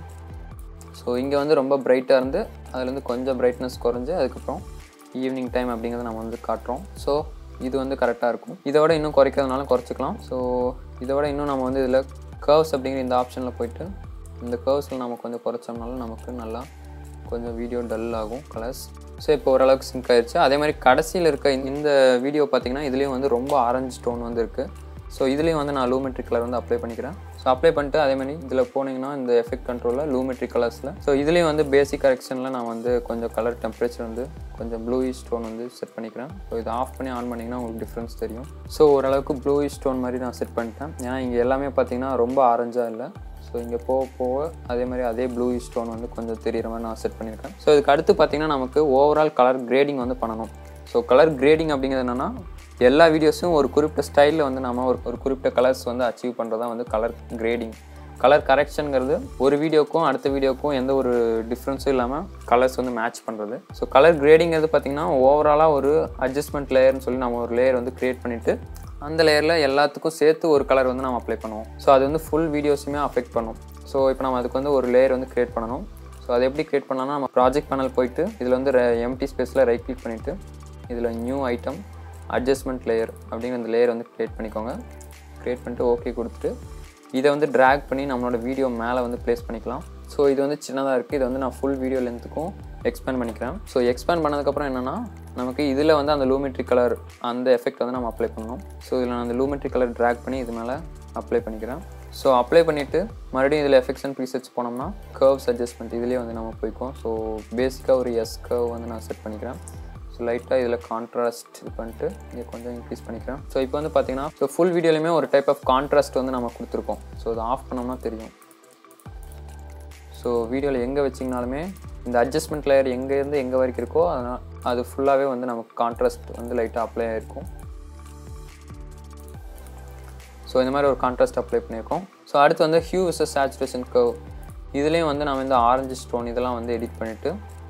ஸோ இங்கே வந்து ரொம்ப பிரைட்டாக இருந்து அதுலேருந்து கொஞ்சம் பிரைட்னஸ் குறைஞ்சு அதுக்கப்புறம் ஈவினிங் டைம் அப்படிங்கிறத நம்ம வந்து காட்டுறோம் ஸோ இது வந்து கரெக்டாக இருக்கும் இதோட இன்னும் குறைக்கிறதுனால குறைச்சிக்கலாம் ஸோ இதோட இன்னும் நம்ம வந்து இதில் கர்வ்ஸ் அப்படிங்கிற இந்த ஆப்ஷனில் போயிட்டு இந்த கர்வ்ஸில் நம்ம கொஞ்சம் குறைச்சோம்னாலும் நமக்கு நல்லா கொஞ்சம் வீடியோ டல் ஆகும் கலர்ஸ் ஸோ இப்போ ஓரளவுக்கு சிங்க் ஆயிடுச்சு அதே மாதிரி கடைசியில் இருக்க இந்த வீடியோ பார்த்தீங்கன்னா இதுலேயும் வந்து ரொம்ப ஆரஞ்சு டோன் வந்து இருக்குது ஸோ இதுலேயும் வந்து நான் லூமெட்ரிக் கலர் வந்து அப்ளை பண்ணிக்கிறேன் ஸோ அப்ளை பண்ணிட்டு அதே மாதிரி இதில் போனீங்கன்னா இந்த எஃபெக்ட் கண்ட்ரோலில் லூமெட்ரிக் கலர்ஸில் ஸோ இதுலேயும் வந்து பேசிக் கரெக்ஷனில் நான் வந்து கொஞ்சம் கலர் டெம்பரேச்சர் வந்து கொஞ்சம் ப்ளூயிஷ் ஸ்டோன் வந்து செட் பண்ணிக்கிறேன் ஸோ இதை ஆஃப் பண்ணி ஆன் பண்ணிங்கன்னா உங்களுக்கு டிஃப்ரென்ஸ் தெரியும் ஸோ ஓரளவுக்கு ப்ளூயிஷ் ஸ்டோன் மாதிரி நான் செட் பண்ணிட்டேன் ஏன்னா இங்கே எல்லாமே பார்த்தீங்கன்னா ரொம்ப ஆரஞ்சாக இல்லை ஸோ இங்கே போக போக அதே மாதிரி அதே ப்ளூ ஸ்டோன் வந்து கொஞ்சம் தெரியிற மாதிரி நான் செட் பண்ணியிருக்கேன் ஸோ இதுக்கு அடுத்து பார்த்தீங்கன்னா நமக்கு ஓவரால் கலர் கிரேடிங் வந்து பண்ணணும் ஸோ கலர் கிரேடிங் அப்படிங்கிறது என்னென்னா எல்லா வீடியோஸும் ஒரு குறிப்பிட்ட ஸ்டைலில் வந்து நம்ம ஒரு ஒரு குறிப்பிட்ட கலர்ஸ் வந்து அச்சீவ் பண்ணுறது தான் வந்து கலர் கிரேடிங் கலர் கரெக்ஷனுங்கிறது ஒரு வீடியோக்கும் அடுத்த வீடியோக்கும் எந்த ஒரு டிஃப்ரென்ஸும் இல்லாமல் கலர்ஸ் வந்து மேட்ச் பண்ணுறது ஸோ கலர் கிரேடிங்கிறது பார்த்திங்கன்னா ஓவராலாக ஒரு அட்ஜஸ்ட்மெண்ட் லேயர்னு சொல்லி நம்ம ஒரு லேயர் வந்து க்ரியேட் பண்ணிவிட்டு அந்த லேயரில் எல்லாத்துக்கும் சேர்த்து ஒரு கலர் வந்து நம்ம அப்ளை பண்ணுவோம் ஸோ அது வந்து ஃபுல் வீடியோஸுமே அஃபெக்ட் பண்ணும் ஸோ இப்போ நம்ம அதுக்கு வந்து ஒரு லேயர் வந்து க்ரியேட் பண்ணணும் ஸோ அதை எப்படி க்ரியேட் பண்ணலாம்னா நம்ம ப்ராஜெக்ட் பேனல் போயிட்டு இதில் வந்து எம்டி ஸ்பேஸில் ரைட் கிளிக் பண்ணிவிட்டு இதில் நியூ ஐட்டம் அட்ஜஸ்ட்மெண்ட் லேயர் அப்படிங்கிற அந்த லேயர் வந்து க்ரியேட் பண்ணிக்கோங்க க்ரியேட் பண்ணிட்டு ஓகே கொடுத்துட்டு இதை வந்து ட்ராக் பண்ணி நம்மளோட வீடியோ மேலே வந்து ப்ளேஸ் பண்ணிக்கலாம் ஸோ இது வந்து சின்னதாக இருக்குது இதை வந்து நான் ஃபுல் வீடியோ லென்த்துக்கும் எக்ஸ்பேண்ட் பண்ணிக்கிறேன் ஸோ எக்ஸ்பேண்ட் பண்ணதுக்கப்புறம் என்னென்னா நமக்கு இதில் வந்து அந்த லூமெட்ரி கலர் அந்த எஃபெக்ட் வந்து நம்ம அப்ளை பண்ணணும் ஸோ இதில் நான் அந்த லூமெட்ரி கலர் ட்ராக் பண்ணி இது மேலே அப்ளை பண்ணிக்கிறேன் ஸோ அப்ளை பண்ணிவிட்டு மறுபடியும் இதில் எஃபெக்ட்ஸ் அண்ட் ப்ரீசெட்ஸ் போனோம்னா கர்வ்ஸ் அட்ஜஸ்ட்மெண்ட் இதுலேயே வந்து நம்ம போய்க்கும் ஸோ பேசிக்காக ஒரு எஸ் கர்வ் வந்து நான் செட் பண்ணிக்கிறேன் ஸோ லைட்டாக இதில் கான்ட்ராஸ்ட் இது பண்ணிட்டு இங்கே கொஞ்சம் இன்க்ரீஸ் பண்ணிக்கிறேன் ஸோ இப்போ வந்து பார்த்தீங்கன்னா ஸோ ஃபுல் வீடியோலையுமே ஒரு டைப் ஆஃப் கான்ட்ராஸ்ட் வந்து நம்ம கொடுத்துருக்கோம் ஸோ அதை ஆஃப் பண்ணோம்னா தெரியும் ஸோ வீடியோவில் எங்கே வச்சிங்கனாலுமே இந்த அட்ஜஸ்ட்மெண்ட் லேயர் எங்கேருந்து எங்கே வரைக்கும் இருக்கோ அதனால் அது ஃபுல்லாகவே வந்து நமக்கு கான்ட்ராஸ்ட் வந்து லைட்டாக அப்ளை ஆகிருக்கும் ஸோ இந்த மாதிரி ஒரு கான்ட்ராஸ்ட் அப்ளை பண்ணியிருக்கோம் ஸோ அடுத்து வந்து ஹியூ விசஸ் சேச்சுரேஷன் கர்வ் இதுலேயும் வந்து நம்ம இந்த ஆரஞ்சு ஸ்டோன் இதெல்லாம் வந்து எடிட் பண்ணிவிட்டு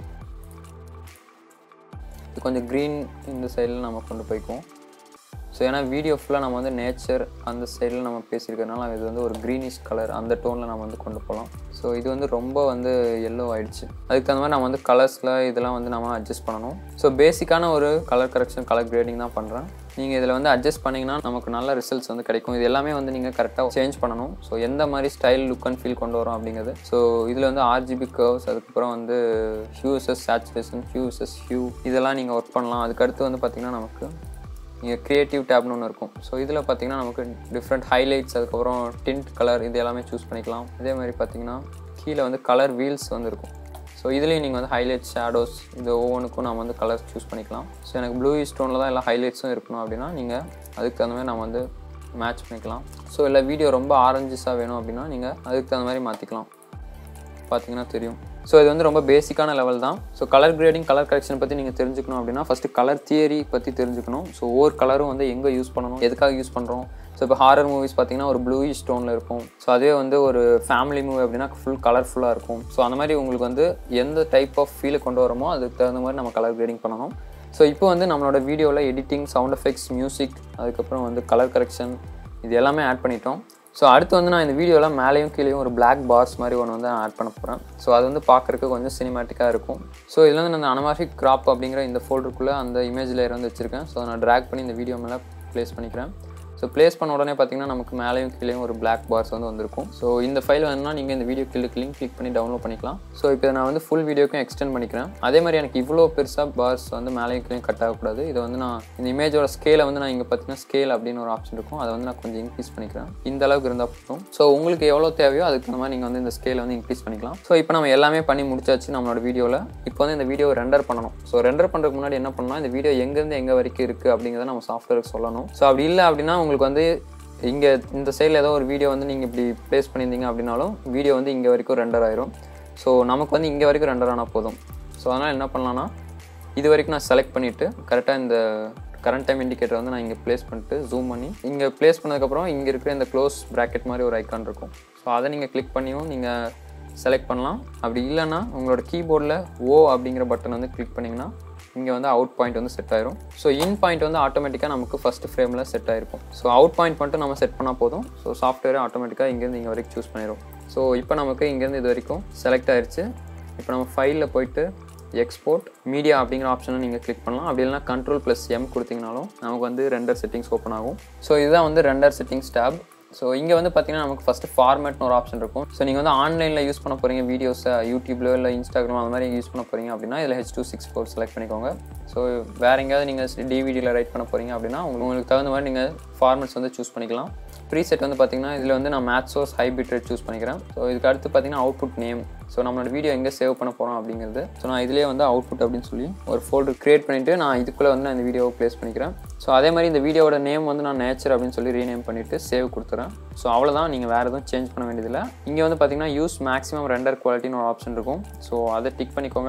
இது கொஞ்சம் க்ரீன் இந்த சைடில் நம்ம கொண்டு போய்க்குவோம் ஸோ ஏன்னா வீடியோ ஃபுல்லாக நம்ம வந்து நேச்சர் அந்த சைடில் நம்ம பேசியிருக்கறனால இது வந்து ஒரு க்ரீனிஷ் கலர் அந்த டோனில் நம்ம வந்து கொண்டு போகலாம் ஸோ இது வந்து ரொம்ப வந்து எல்லோ ஆயிடுச்சு அதுக்கு தகுந்த மாதிரி நம்ம வந்து கலர்ஸில் இதெல்லாம் வந்து நம்ம அட்ஜஸ்ட் பண்ணணும் ஸோ பேசிக்கான ஒரு கலர் கரெக்ஷன் கலர் கிரேடிங் தான் பண்ணுறேன் நீங்கள் இதில் வந்து அட்ஜஸ்ட் பண்ணிங்கன்னா நமக்கு நல்ல ரிசல்ட்ஸ் வந்து கிடைக்கும் இது எல்லாமே வந்து நீங்கள் கரெக்டாக சேஞ்ச் பண்ணணும் ஸோ எந்த மாதிரி ஸ்டைல் லுக் அண்ட் ஃபீல் கொண்டு வரோம் அப்படிங்கிறது ஸோ இதில் வந்து ஆர்ஜிபி கர்வ்ஸ் அதுக்கப்புறம் வந்து ஹியூசஸ் சேச்சுரேஷன் ஹியூசஸ் ஹியூ இதெல்லாம் நீங்கள் ஒர்க் பண்ணலாம் அதுக்கடுத்து வந்து பார்த்திங்கன்னா நமக்கு இங்கே க்ரியேட்டிவ் டேப்னு ஒன்று இருக்கும் ஸோ இதில் பார்த்தீங்கன்னா நமக்கு டிஃப்ரெண்ட் ஹைலைட்ஸ் அதுக்கப்புறம் டிண்ட் கலர் இது எல்லாமே சூஸ் பண்ணிக்கலாம் இதே மாதிரி பார்த்தீங்கன்னா கீழே வந்து கலர் வீல்ஸ் வந்து இருக்கும் ஸோ இதுலேயும் நீங்கள் வந்து ஹைலைட்ஸ் ஷேடோஸ் இது ஒவ்வொன்றுக்கும் நம்ம வந்து கலர் சூஸ் பண்ணிக்கலாம் ஸோ எனக்கு ப்ளூ ஸ்டோனில் தான் எல்லா ஹைலைட்ஸும் இருக்கணும் அப்படின்னா நீங்கள் அதுக்கு தகுந்த மாதிரி நம்ம வந்து மேட்ச் பண்ணிக்கலாம் ஸோ இல்லை வீடியோ ரொம்ப ஆரஞ்சஸாக வேணும் அப்படின்னா நீங்கள் அதுக்கு தகுந்த மாதிரி மாற்றிக்கலாம் பார்த்தீங்கன்னா தெரியும் ஸோ இது வந்து ரொம்ப பேசிக்கான லெவல் தான் so colour grading colour correction பற்றி நீங்கள் தெரிஞ்சுக்கணும் அப்படின்னா ஃபஸ்ட்டு கலர் தியரி பற்றி தெரிஞ்சுக்கணும் ஸோ ஒவ்வொரு கலரும் வந்து எங்கே யூஸ் பண்ணணும் எதுக்காக யூஸ் பண்ணுறோம் ஸோ இப்போ ஹாரர் மூவிஸ் பார்த்தீங்கன்னா ஒரு ப்ளூ ஸ்டோனில் இருக்கும் ஸோ அதே வந்து ஒரு ஃபேமிலி மூவி அப்படின்னா ஃபுல் கலர்ஃபுல்லாக இருக்கும் ஸோ அந்த மாதிரி உங்களுக்கு வந்து எந்த டைப் ஆஃப் ஃபீலை கொண்டு வரமோ அதுக்கு தகுந்த மாதிரி நம்ம கலர் கிரேடிங் பண்ணணும் ஸோ இப்போ வந்து நம்மளோட வீடியோவில் எடிட்டிங் சவுண்ட் எஃபெக்ட்ஸ் மியூசிக் அதுக்கப்புறம் வந்து கலர் கரெக்ஷன் இது எல்லாமே ஆட் பண்ணிட்டோம் ஸோ அடுத்து வந்து நான் இந்த வீடியோவில் மேலேயும் கீழேயும் ஒரு பிளாக் பார்ஸ் மாதிரி ஒன்று வந்து நான் ஆட் பண்ண போகிறேன் ஸோ அது வந்து பார்க்குறதுக்கு கொஞ்சம் சினிமேட்டிக்காக இருக்கும் ஸோ இதில் வந்து நான் அனமாஃபிக் கிராப் அப்படிங்கிற இந்த ஃபோல்டருக்குள்ளே அந்த இமேஜ் லேயர் வந்து வச்சுருக்கேன் ஸோ நான் ட்ராக் பண்ணி இந்த வீடியோ மேலே ப்ளேஸ் பண்ணிக்கிறேன் ஸோ ப்ளேஸ் பண்ண உடனே பார்த்தீங்கன்னா நமக்கு மேலேயும் கீழேயும் ஒரு பிளாக் பார்ஸ் வந்து வந்திருக்கும் ஸோ இந்த ஃபைல் வேணும்னா நீங்கள் இந்த வீடியோ கிளிக் லிங்க் கிளிக் பண்ணி டவுன்லோட் பண்ணிக்கலாம் ஸோ இப்போ நான் வந்து ஃபுல் வீடியோக்கும் எக்ஸ்டெண்ட் பண்ணிக்கிறேன் அதே மாதிரி எனக்கு இவ்வளோ பெருசாக பார்ஸ் வந்து மேலேயும் கீழே கட் ஆகக்கூடாது இதை வந்து நான் இந்த இமேஜோட ஸ்கேலை வந்து நான் இங்கே பார்த்தீங்கன்னா ஸ்கேல் அப்படின்னு ஒரு ஆப்ஷன் இருக்கும் அதை வந்து நான் கொஞ்சம் இன்க்ரீஸ் பண்ணிக்கிறேன் இந்த அளவுக்கு இருந்தால் போதும் ஸோ உங்களுக்கு எவ்வளோ தேவையோ அதுக்கு தகுந்த மாதிரி நீங்கள் வந்து இந்த ஸ்கேலை வந்து இன்க்ரீஸ் பண்ணிக்கலாம் ஸோ இப்போ நம்ம எல்லாமே பண்ணி முடிச்சாச்சு நம்மளோட வீடியோவில் இப்போ வந்து இந்த வீடியோ ரெண்டர் பண்ணணும் ஸோ ரெண்டர் பண்ணுறதுக்கு முன்னாடி என்ன பண்ணலாம் இந்த வீடியோ எங்கேருந்து எங்கே வரைக்கும் இருக்குது அப்படிங்கிறத நம்ம சாஃப்ட்வேருக்கு சொல்லணும் ஸோ அப்படி இல்லை அப்படின்னா உங்களுக்கு வந்து இங்கே இந்த சைடில் ஏதோ ஒரு வீடியோ வந்து நீங்கள் இப்படி ப்ளேஸ் பண்ணியிருந்தீங்க அப்படின்னாலும் வீடியோ வந்து இங்கே வரைக்கும் ரெண்டர் ஆயிரும் ஸோ நமக்கு வந்து இங்கே வரைக்கும் ரெண்டர் ஆனால் போதும் ஸோ அதனால் என்ன பண்ணலான்னா இது வரைக்கும் நான் செலக்ட் பண்ணிவிட்டு கரெக்டாக இந்த கரண்ட் டைம் இண்டிகேட்டர் வந்து நான் இங்கே ப்ளேஸ் பண்ணிட்டு ஜூம் பண்ணி இங்கே ப்ளேஸ் பண்ணதுக்கப்புறம் இங்கே இருக்கிற இந்த க்ளோஸ் ப்ராக்கெட் மாதிரி ஒரு ஐக்கான் இருக்கும் ஸோ அதை நீங்கள் கிளிக் பண்ணியும் நீங்கள் செலக்ட் பண்ணலாம் அப்படி இல்லைன்னா உங்களோட கீபோர்டில் ஓ அப்படிங்கிற பட்டன் வந்து கிளிக் பண்ணிங்கன்னா இங்கே வந்து அவுட் பாயிண்ட் வந்து செட் ஆயிரும் ஸோ இன் பாயிண்ட் வந்து ஆட்டோமேட்டிக்காக நமக்கு ஃபஸ்ட் ஃப்ரேமில் செட் ஆயிருக்கும் ஸோ அவுட் பாயிண்ட் மட்டும் நம்ம செட் பண்ணால் போதும் ஸோ சாஃப்ட்வேர் ஆட்டோமேட்டிக்காக இங்கேருந்து இங்கே வரைக்கும் சூஸ் பண்ணிடும் ஸோ இப்போ நமக்கு இங்கேருந்து இது வரைக்கும் செலக்ட் ஆயிருச்சு இப்போ நம்ம ஃபைலில் போயிட்டு எக்ஸ்போர்ட் மீடியா அப்படிங்கிற ஆப்ஷனை நீங்கள் கிளிக் பண்ணலாம் அப்படி இல்லைனா கண்ட்ரோல் ப்ளஸ் எம் கொடுத்தீங்கனாலும் நமக்கு வந்து ரெண்டர் செட்டிங்ஸ் ஓப்பன் ஆகும் ஸோ இதுதான் வந்து ரெண்டர் செட்டிங்ஸ் டேப் ஸோ இங்கே வந்து பார்த்தீங்கன்னா நமக்கு ஃபஸ்ட்டு ஃபார்மேட்னு ஒரு ஆப்ஷன் இருக்கும் ஸோ நீங்கள் வந்து ஆன்லைனில் யூஸ் பண்ண போகிறீங்க வீடியோஸை யூடியூப்ல இல்லை இன்ஸ்டாகிராம் அந்த மாதிரி யூஸ் பண்ண போகிறீங்க அப்படின்னா இதில் H two six four select பண்ணிக்கோங்க ஸோ வேறு எங்கேயாவது நீங்கள் டிவிடியில் ரைட் பண்ண போகிறீங்க அப்படின்னா உங்களுக்கு உங்களுக்கு தகுந்த மாதிரி நீங்கள் ஃபார்மேட்ஸ் வந்து சூஸ் பண்ணிக்கலாம் ப்ரீசெட் வந்து பார்த்தீங்கன்னா இதில் வந்து நான் match source high bit rate choose பண்ணிக்கிறேன் ஸோ இதுக்கு அடுத்து பார்த்தீங்கன்னா அவுட்புட் நேம் ஸோ நம்மளோட வீடியோ எங்கே சேவ் பண்ண போகிறோம் அப்படிங்கிறது ஸோ நான் இதிலே வந்து அவுட்புட் அப்படின்னு சொல்லி ஒரு ஃபோல்டர் க்ரியேட் பண்ணிவிட்டு நான் இதுக்குள்ளே வந்து நான் இந்த வீடியோவை ப்ளேஸ் பண்ணிக்கிறேன் ஸோ அதே மாதிரி இந்த வீடியோட நேம் வந்து நான் நேச்சர் அப்படின்னு சொல்லி ரீநேம் பண்ணிவிட்டு சேவ் கொடுத்துறேன் ஸோ அவ்வளோதான் நீங்கள் வேறு எதுவும் சேஞ்ச் பண்ண வேண்டியதில்லை இங்கே வந்து பார்த்தீங்கன்னா யூஸ் மேக்ஸிமம் ரெண்டர் குவாலிட்டின்னு ஒரு ஆப்ஷன் இருக்கும் ஸோ அதை டிக் பண்ணிக்கோங்க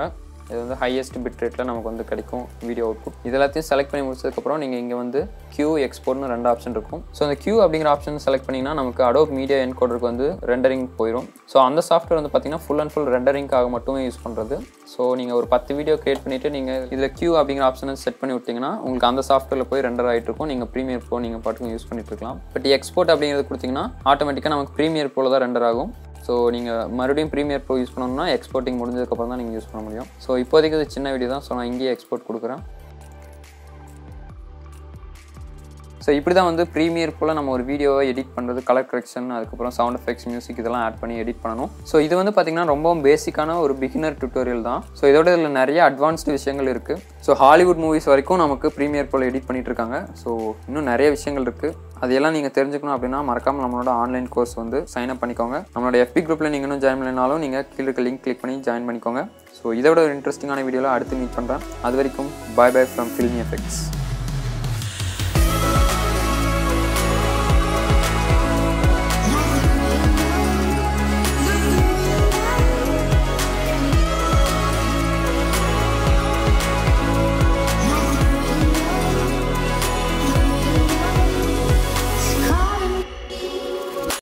இது வந்து ஹையஸ்ட் பிட் ரேட்டில் நமக்கு வந்து கிடைக்கும் வீடியோ அவுட்புட் இது எல்லாத்தையும் செலக்ட் பண்ணி முடிச்சதுக்கப்புறம் நீங்கள் இங்கே வந்து கியூ எக்ஸ்போர்ட்னு ரெண்டு ஆப்ஷன் இருக்கும் ஸோ அந்த கியூ அப்படிங்கிற ஆப்ஷன் செலக்ட் பண்ணிங்கன்னா நமக்கு அடோப் மீடியா என்கோடருக்கு வந்து ரெண்டரிங் போயிடும் ஸோ அந்த சாஃப்ட்வேர் வந்து பார்த்தீங்கன்னா ஃபுல் அண்ட் ஃபுல் ரெண்டரிங்காக மட்டுமே யூஸ் பண்ணுறது ஸோ நீங்கள் ஒரு பத்து வீடியோ கிரியேட் பண்ணிவிட்டு நீங்கள் இதில் கியூ அப்படிங்கிற ஆப்ஷனை செட் பண்ணி விட்டிங்கன்னா உங்களுக்கு அந்த சாஃப்ட்வேரில் போய் ரெண்டர் ஆகிட்டு இருக்கும் நீங்கள் ப்ரீமியர் ப்ரோ நீங்கள் பாட்டுக்கு யூஸ் பண்ணிட்டு இருக்கலாம் பட் எக்ஸ்போர்ட் அப்படிங்கிறது கொடுத்தீங்கன்னா ஆட்டோமேட்டிக்காக நமக்கு ப்ரீமியர் ப்ரோவில் தான் ரெண்டர் ஆகும் ஸோ நீங்கள் மறுபடியும் ப்ரீமியர் ப்ரோ யூஸ் பண்ணணும்னா எக்ஸ்போர்ட்டிங் முடிஞ்சதுக்கப்புறம் தான் நீங்கள் யூஸ் பண்ண முடியும் ஸோ இப்போதைக்கு இது சின்ன வீடியோ தான் ஸோ நான் இங்கேயே எக்ஸ்போர்ட் கொடுக்குறேன் ஸோ இப்படி தான் வந்து ப்ரீமியர் போல் நம்ம ஒரு வீடியோவை எடிட் பண்ணுறது கலர் கரெக்ஷன் அதுக்கப்புறம் சவுண்ட் எஃபெக்ட்ஸ் மியூசிக் இதெல்லாம் ஆட் பண்ணி எடிட் பண்ணணும் ஸோ இது வந்து பார்த்திங்கன்னா ரொம்பவும் பேசிக்கான ஒரு பிகினர் டியூட்டோரியல் தான் ஸோ இதோட இதில் நிறைய அட்வான்ஸ்டு விஷயங்கள் இருக்குது ஸோ ஹாலிவுட் மூவிஸ் வரைக்கும் நமக்கு ப்ரீமியர் போல் எடிட் பண்ணிட்டு இருக்காங்க ஸோ இன்னும் நிறைய விஷயங்கள் இருக்குது அதையெல்லாம் நீங்கள் தெரிஞ்சுக்கணும் அப்படின்னா மறக்காமல் நம்மளோட ஆன்லைன் கோர்ஸ் வந்து சைன் அப் பண்ணிக்கோங்க நம்மளோட எஃபி குரூப்பில் நீங்கள் இன்னும் ஜாயின் பண்ணலனாலும் நீங்கள் கீழே இருக்க லிங்க் கிளிக் பண்ணி ஜாயின் பண்ணிக்கோங்க ஸோ இதோட ஒரு இன்ட்ரெஸ்டிங்கான வீடியோவில் அடுத்து மீட் பண்ணுறேன் அது வரைக்கும் bye bye from filmy effects